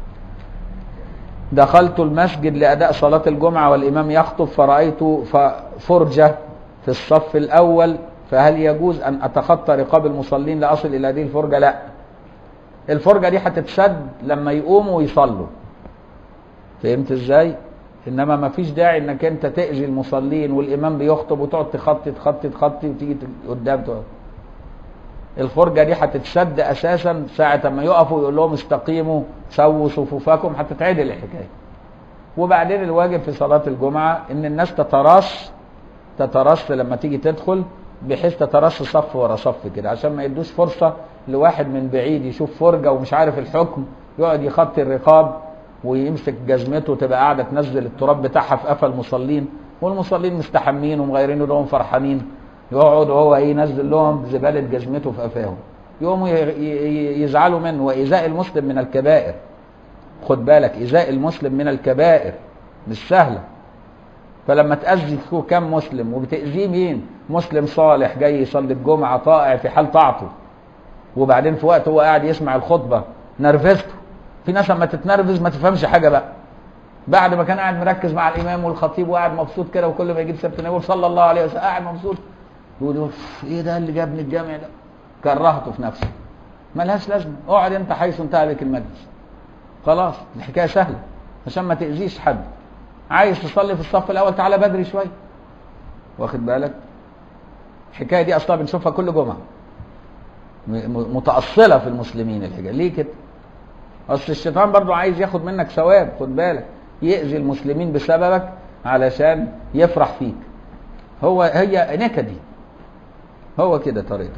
A: دخلت المسجد لأداء صلاة الجمعة والإمام يخطب فرأيت ف- فرجة في الصف الأول فهل يجوز أن أتخطى رقاب المصلين لأصل إلى هذه الفرجة؟ لا الفرجة دي هتتسد لما يقوموا ويصلوا فهمت ازاي؟ انما ما فيش داعي انك انت تاذي المصلين والامام بيخطب وتقعد تخطي تخطي تخطي وتيجي ت- قدام تقعد. الفرجه دي هتتسد اساسا ساعه ما يقفوا يقول لهم استقيموا سووا صفوفكم هتتعدل الحكايه. وبعدين الواجب في صلاه الجمعه ان الناس تتراص تترص لما تيجي تدخل بحيث تترص صف ورا صف كده عشان ما يدوش فرصه لواحد من بعيد يشوف فرجه ومش عارف الحكم يقعد يخطي الرقاب ويمسك جزمته تبقى قاعده تنزل التراب بتاعها في قفا المصلين والمصلين مستحمين ومغيرين لهم فرحانين يقعد هو ينزل لهم زباله جزمته في قفاهم يقوموا ي- ي- يزعلوا منه وايذاء المسلم من الكبائر خد بالك ايذاء المسلم من الكبائر مش سهله فلما تأذي كم مسلم وبتأذيه مين؟ مسلم صالح جاي يصلي الجمعة طائع في حال طاعته وبعدين في وقت هو قاعد يسمع الخطبة نرفزته في ناس لما تتنرفز ما تفهمش حاجة بقى بعد ما كان قاعد مركز مع الإمام والخطيب وقاعد مبسوط كده وكل ما يجيب سيرة النبي يقول صلى الله عليه وسلم قاعد مبسوط يقول "أوف، ايه ده اللي جابني الجامع ده؟ كرهته في نفسه ملهاش لازمة اقعد انت حيث انتهى بك المجلس خلاص الحكاية سهلة عشان ما تأذيش حد عايز تصلي في الصف الاول تعالى بدري شويه واخد بالك الحكايه دي اصلا بنشوفها كل جمعه م- م- متاصله في المسلمين الحكايه ليه كده اصل الشيطان برضو عايز ياخد منك ثواب خد بالك يأذي المسلمين بسببك علشان يفرح فيك هو هي نكدي هو كده طريقته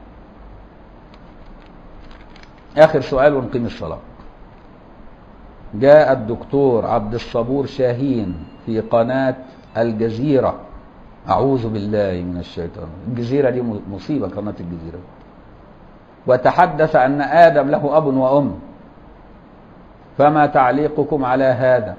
A: كده اخر سؤال ونقيم الصلاه جاء الدكتور عبد الصبور شاهين في قناة الجزيرة أعوذ بالله من الشيطان الجزيرة دي مصيبة قناة الجزيرة وتحدث أن آدم له أب وأم فما تعليقكم على هذا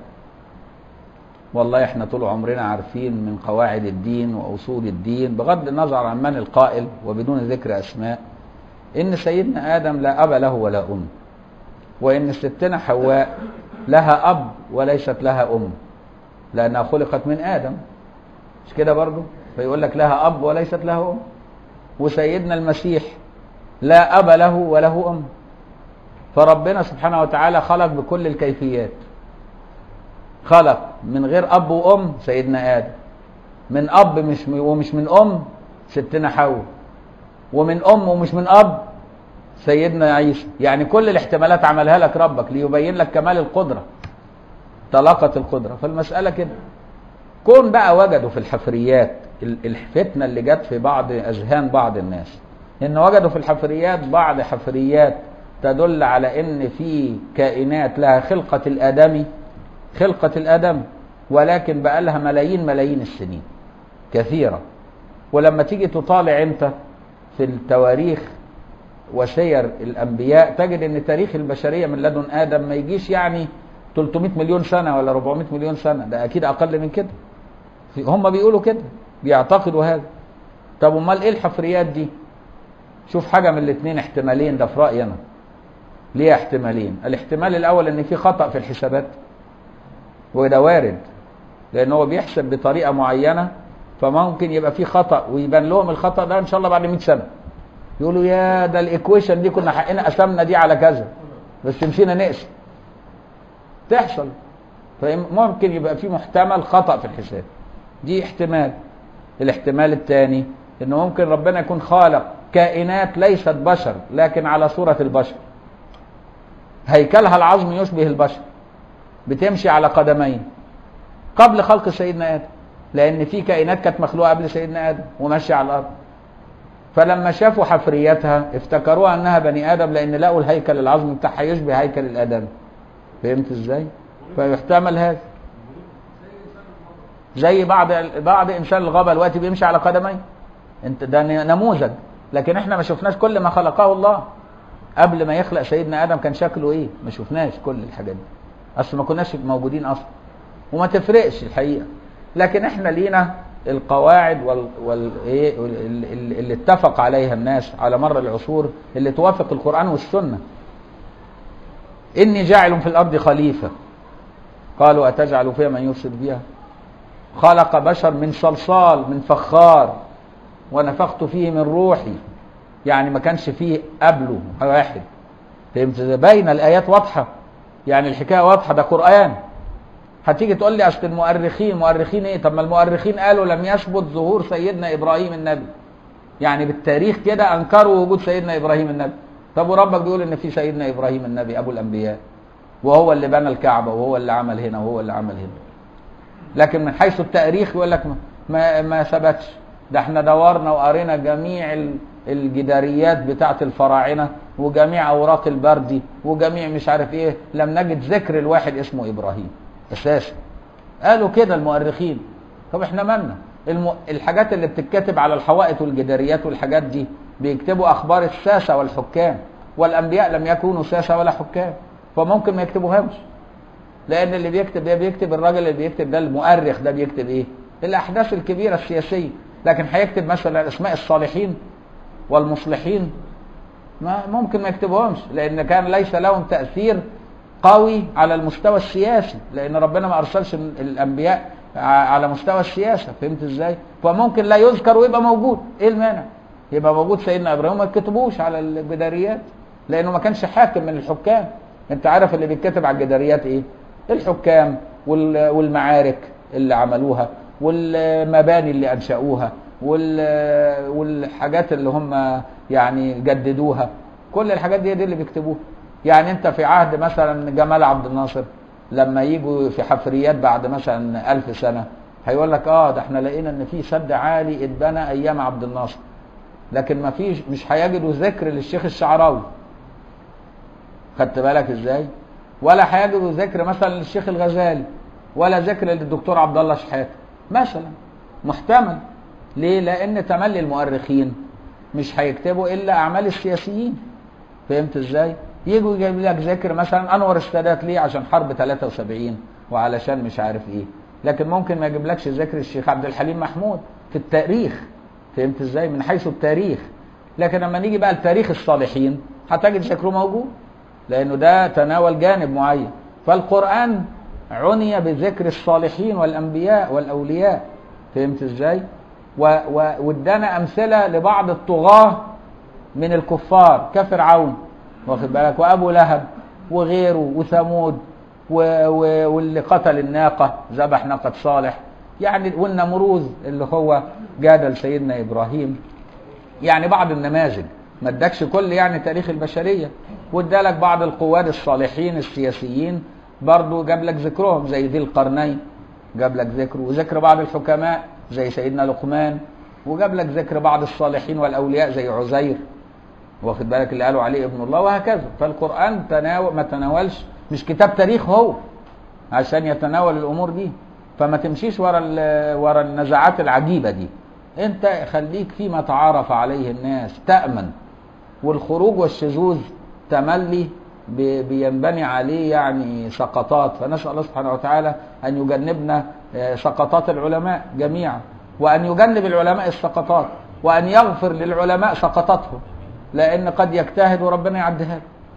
A: والله احنا طول عمرنا عارفين من قواعد الدين وأصول الدين بغض النظر عن من القائل وبدون ذكر أسماء إن سيدنا آدم لا أب له ولا أم وإن ستنا حواء لها أب وليست لها أم لأنها خلقت من آدم مش كده برضو فيقول لك لها أب وليست له أم وسيدنا المسيح لا أب له وله أم فربنا سبحانه وتعالى خلق بكل الكيفيات خلق من غير أب وأم سيدنا آدم من أب مش ومش من أم ستنا حواء ومن أم ومش من أب سيدنا عيسى يعني كل الاحتمالات عملها لك ربك ليبين لك كمال القدرة طلاقة القدرة فالمسألة كده كون بقى وجدوا في الحفريات ال- الفتنة اللي جت في بعض أذهان بعض الناس إن وجدوا في الحفريات بعض حفريات تدل على إن في كائنات لها خلقة الآدمي خلقة الآدم ولكن بقى لها ملايين ملايين السنين كثيرة ولما تيجي تطالع أنت في التواريخ وسير الانبياء تجد ان تاريخ البشريه من لدن ادم ما يجيش يعني 300 مليون سنه ولا 400 مليون سنه ده اكيد اقل من كده في- هم بيقولوا كده بيعتقدوا هذا طب امال ايه الحفريات دي شوف حاجه من الاثنين احتمالين ده في رايي انا ليه احتمالين الاحتمال الاول ان في خطا في الحسابات وده وارد لان هو بيحسب بطريقه معينه فممكن يبقى في خطا ويبان لهم الخطا ده ان شاء الله بعد 100 سنه يقولوا يا ده الايكويشن دي كنا حقنا قسمنا دي على كذا بس مشينا نقسم تحصل فممكن يبقى في محتمل خطأ في الحساب دي احتمال الاحتمال الثاني انه ممكن ربنا يكون خالق كائنات ليست بشر لكن على صورة البشر هيكلها العظم يشبه البشر بتمشي على قدمين قبل خلق سيدنا ادم لان في كائنات كانت مخلوقه قبل سيدنا ادم وماشيه على الارض فلما شافوا حفريتها افتكروها انها بني ادم لان لقوا الهيكل العظمي بتاعها يشبه هيكل الادم فهمت ازاي فيحتمل هذا زي بعض بعض انسان الغابه دلوقتي بيمشي على قدمين انت ده نموذج لكن احنا ما شفناش كل ما خلقه الله قبل ما يخلق سيدنا ادم كان شكله ايه ما شفناش كل الحاجات دي اصل ما كناش موجودين اصلا وما تفرقش الحقيقه لكن احنا لينا القواعد وال, وال... إيه اللي اللي اتفق عليها الناس على مر العصور اللي توافق القران والسنه اني جاعل في الارض خليفه قالوا اتجعل فيها من يفسد بها خلق بشر من صلصال من فخار ونفخت فيه من روحي يعني ما كانش فيه قبله واحد فهمت باين الايات واضحه يعني الحكايه واضحه ده قران هتيجي تقول لي اصل المؤرخين مؤرخين ايه طب ما المؤرخين قالوا لم يثبت ظهور سيدنا ابراهيم النبي يعني بالتاريخ كده انكروا وجود سيدنا ابراهيم النبي طب وربك بيقول ان في سيدنا ابراهيم النبي ابو الانبياء وهو اللي بنى الكعبه وهو اللي عمل هنا وهو اللي عمل هنا لكن من حيث التاريخ يقول لك ما ما ثبتش ده احنا دورنا وقرينا جميع الجداريات بتاعه الفراعنه وجميع اوراق البردي وجميع مش عارف ايه لم نجد ذكر الواحد اسمه ابراهيم اساسا قالوا كده المؤرخين طب احنا مالنا الم... الحاجات اللي بتتكتب على الحوائط والجداريات والحاجات دي بيكتبوا اخبار الساسه والحكام والانبياء لم يكونوا ساسه ولا حكام فممكن ما يكتبوهاش لان اللي بيكتب ده بيكتب الراجل اللي بيكتب ده المؤرخ ده بيكتب ايه الاحداث الكبيره السياسيه لكن هيكتب مثلا اسماء الصالحين والمصلحين ما ممكن ما يكتبهمش لان كان ليس لهم تاثير قوي على المستوى السياسي لان ربنا ما ارسلش الانبياء على مستوى السياسه فهمت ازاي فممكن لا يذكر ويبقى موجود ايه المانع يبقى موجود سيدنا ابراهيم ما يكتبوش على الجداريات لانه ما كانش حاكم من الحكام انت عارف اللي بيتكتب على الجداريات ايه الحكام والمعارك اللي عملوها والمباني اللي انشأوها والحاجات اللي هم يعني جددوها كل الحاجات دي دي اللي بيكتبوها يعني انت في عهد مثلا جمال عبد الناصر لما يجوا في حفريات بعد مثلا ألف سنة هيقول لك اه ده احنا لقينا ان في سد عالي اتبنى ايام عبد الناصر لكن ما فيش مش هيجدوا ذكر للشيخ الشعراوي خدت بالك ازاي ولا هيجدوا ذكر مثلا للشيخ الغزالي ولا ذكر للدكتور عبد الله شحاته مثلا محتمل ليه لان تملي المؤرخين مش هيكتبوا الا اعمال السياسيين فهمت ازاي يجوا يجيب لك ذكر مثلا انور السادات ليه عشان حرب 73 وعلشان مش عارف ايه لكن ممكن ما يجيبلكش ذكر الشيخ عبد الحليم محمود في التاريخ فهمت ازاي من حيث التاريخ لكن لما نيجي بقى لتاريخ الصالحين هتجد ذكره موجود لانه ده تناول جانب معين فالقران عني بذكر الصالحين والانبياء والاولياء فهمت ازاي وادانا امثله لبعض الطغاه من الكفار كفرعون واخد بالك وابو لهب وغيره وثمود و... و... واللي قتل الناقه ذبح ناقه صالح يعني والنمروذ اللي هو جادل سيدنا ابراهيم يعني بعض النماذج ما ادكش كل يعني تاريخ البشريه وادالك بعض القواد الصالحين السياسيين برضه جاب لك ذكرهم زي ذي القرنين جاب لك ذكره وذكر بعض الحكماء زي سيدنا لقمان وجاب لك ذكر بعض الصالحين والاولياء زي عزير واخد بالك اللي قالوا عليه ابن الله وهكذا فالقران تناول ما تناولش مش كتاب تاريخ هو عشان يتناول الامور دي فما تمشيش ورا ورا النزعات العجيبه دي انت خليك فيما تعارف عليه الناس تامن والخروج والشذوذ تملي بينبني عليه يعني سقطات فنسال الله سبحانه وتعالى ان يجنبنا سقطات العلماء جميعا وان يجنب العلماء السقطات وان يغفر للعلماء سقطاتهم لان قد يجتهد وربنا يعديها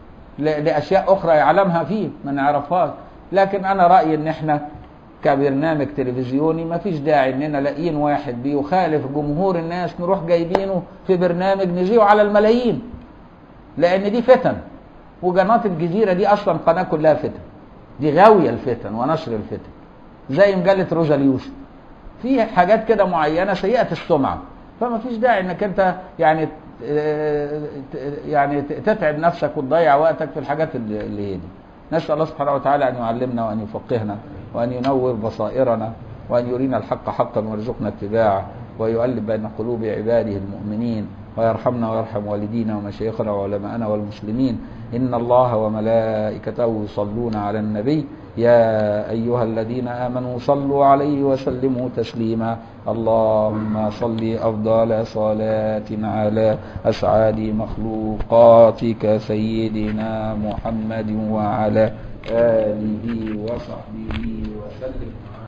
A: لاشياء اخرى يعلمها فيه ما نعرفهاش لكن انا رايي ان احنا كبرنامج تلفزيوني ما فيش داعي اننا لاقيين واحد بيخالف جمهور الناس نروح جايبينه في برنامج نذيعه على الملايين لان دي فتن وقناه الجزيره دي اصلا قناه كلها فتن دي غاويه الفتن ونشر الفتن زي مجله روزا اليوسف في حاجات كده معينه سيئه السمعه فما فيش داعي انك انت يعني آه، ت- يعني ت- تتعب نفسك وتضيع وقتك في الحاجات اللي اللي هي دي نسال الله سبحانه وتعالى ان يعلمنا وان يفقهنا وان ينور بصائرنا وان يرينا الحق حقا ويرزقنا اتباعه ويؤلف بين قلوب عباده المؤمنين ويرحمنا ويرحم والدينا ومشايخنا وعلماءنا والمسلمين ان الله وملائكته يصلون على النبي يا ايها الذين امنوا صلوا عليه وسلموا تسليما اللهم صل افضل صلاه على اسعد مخلوقاتك سيدنا محمد وعلى اله وصحبه وسلم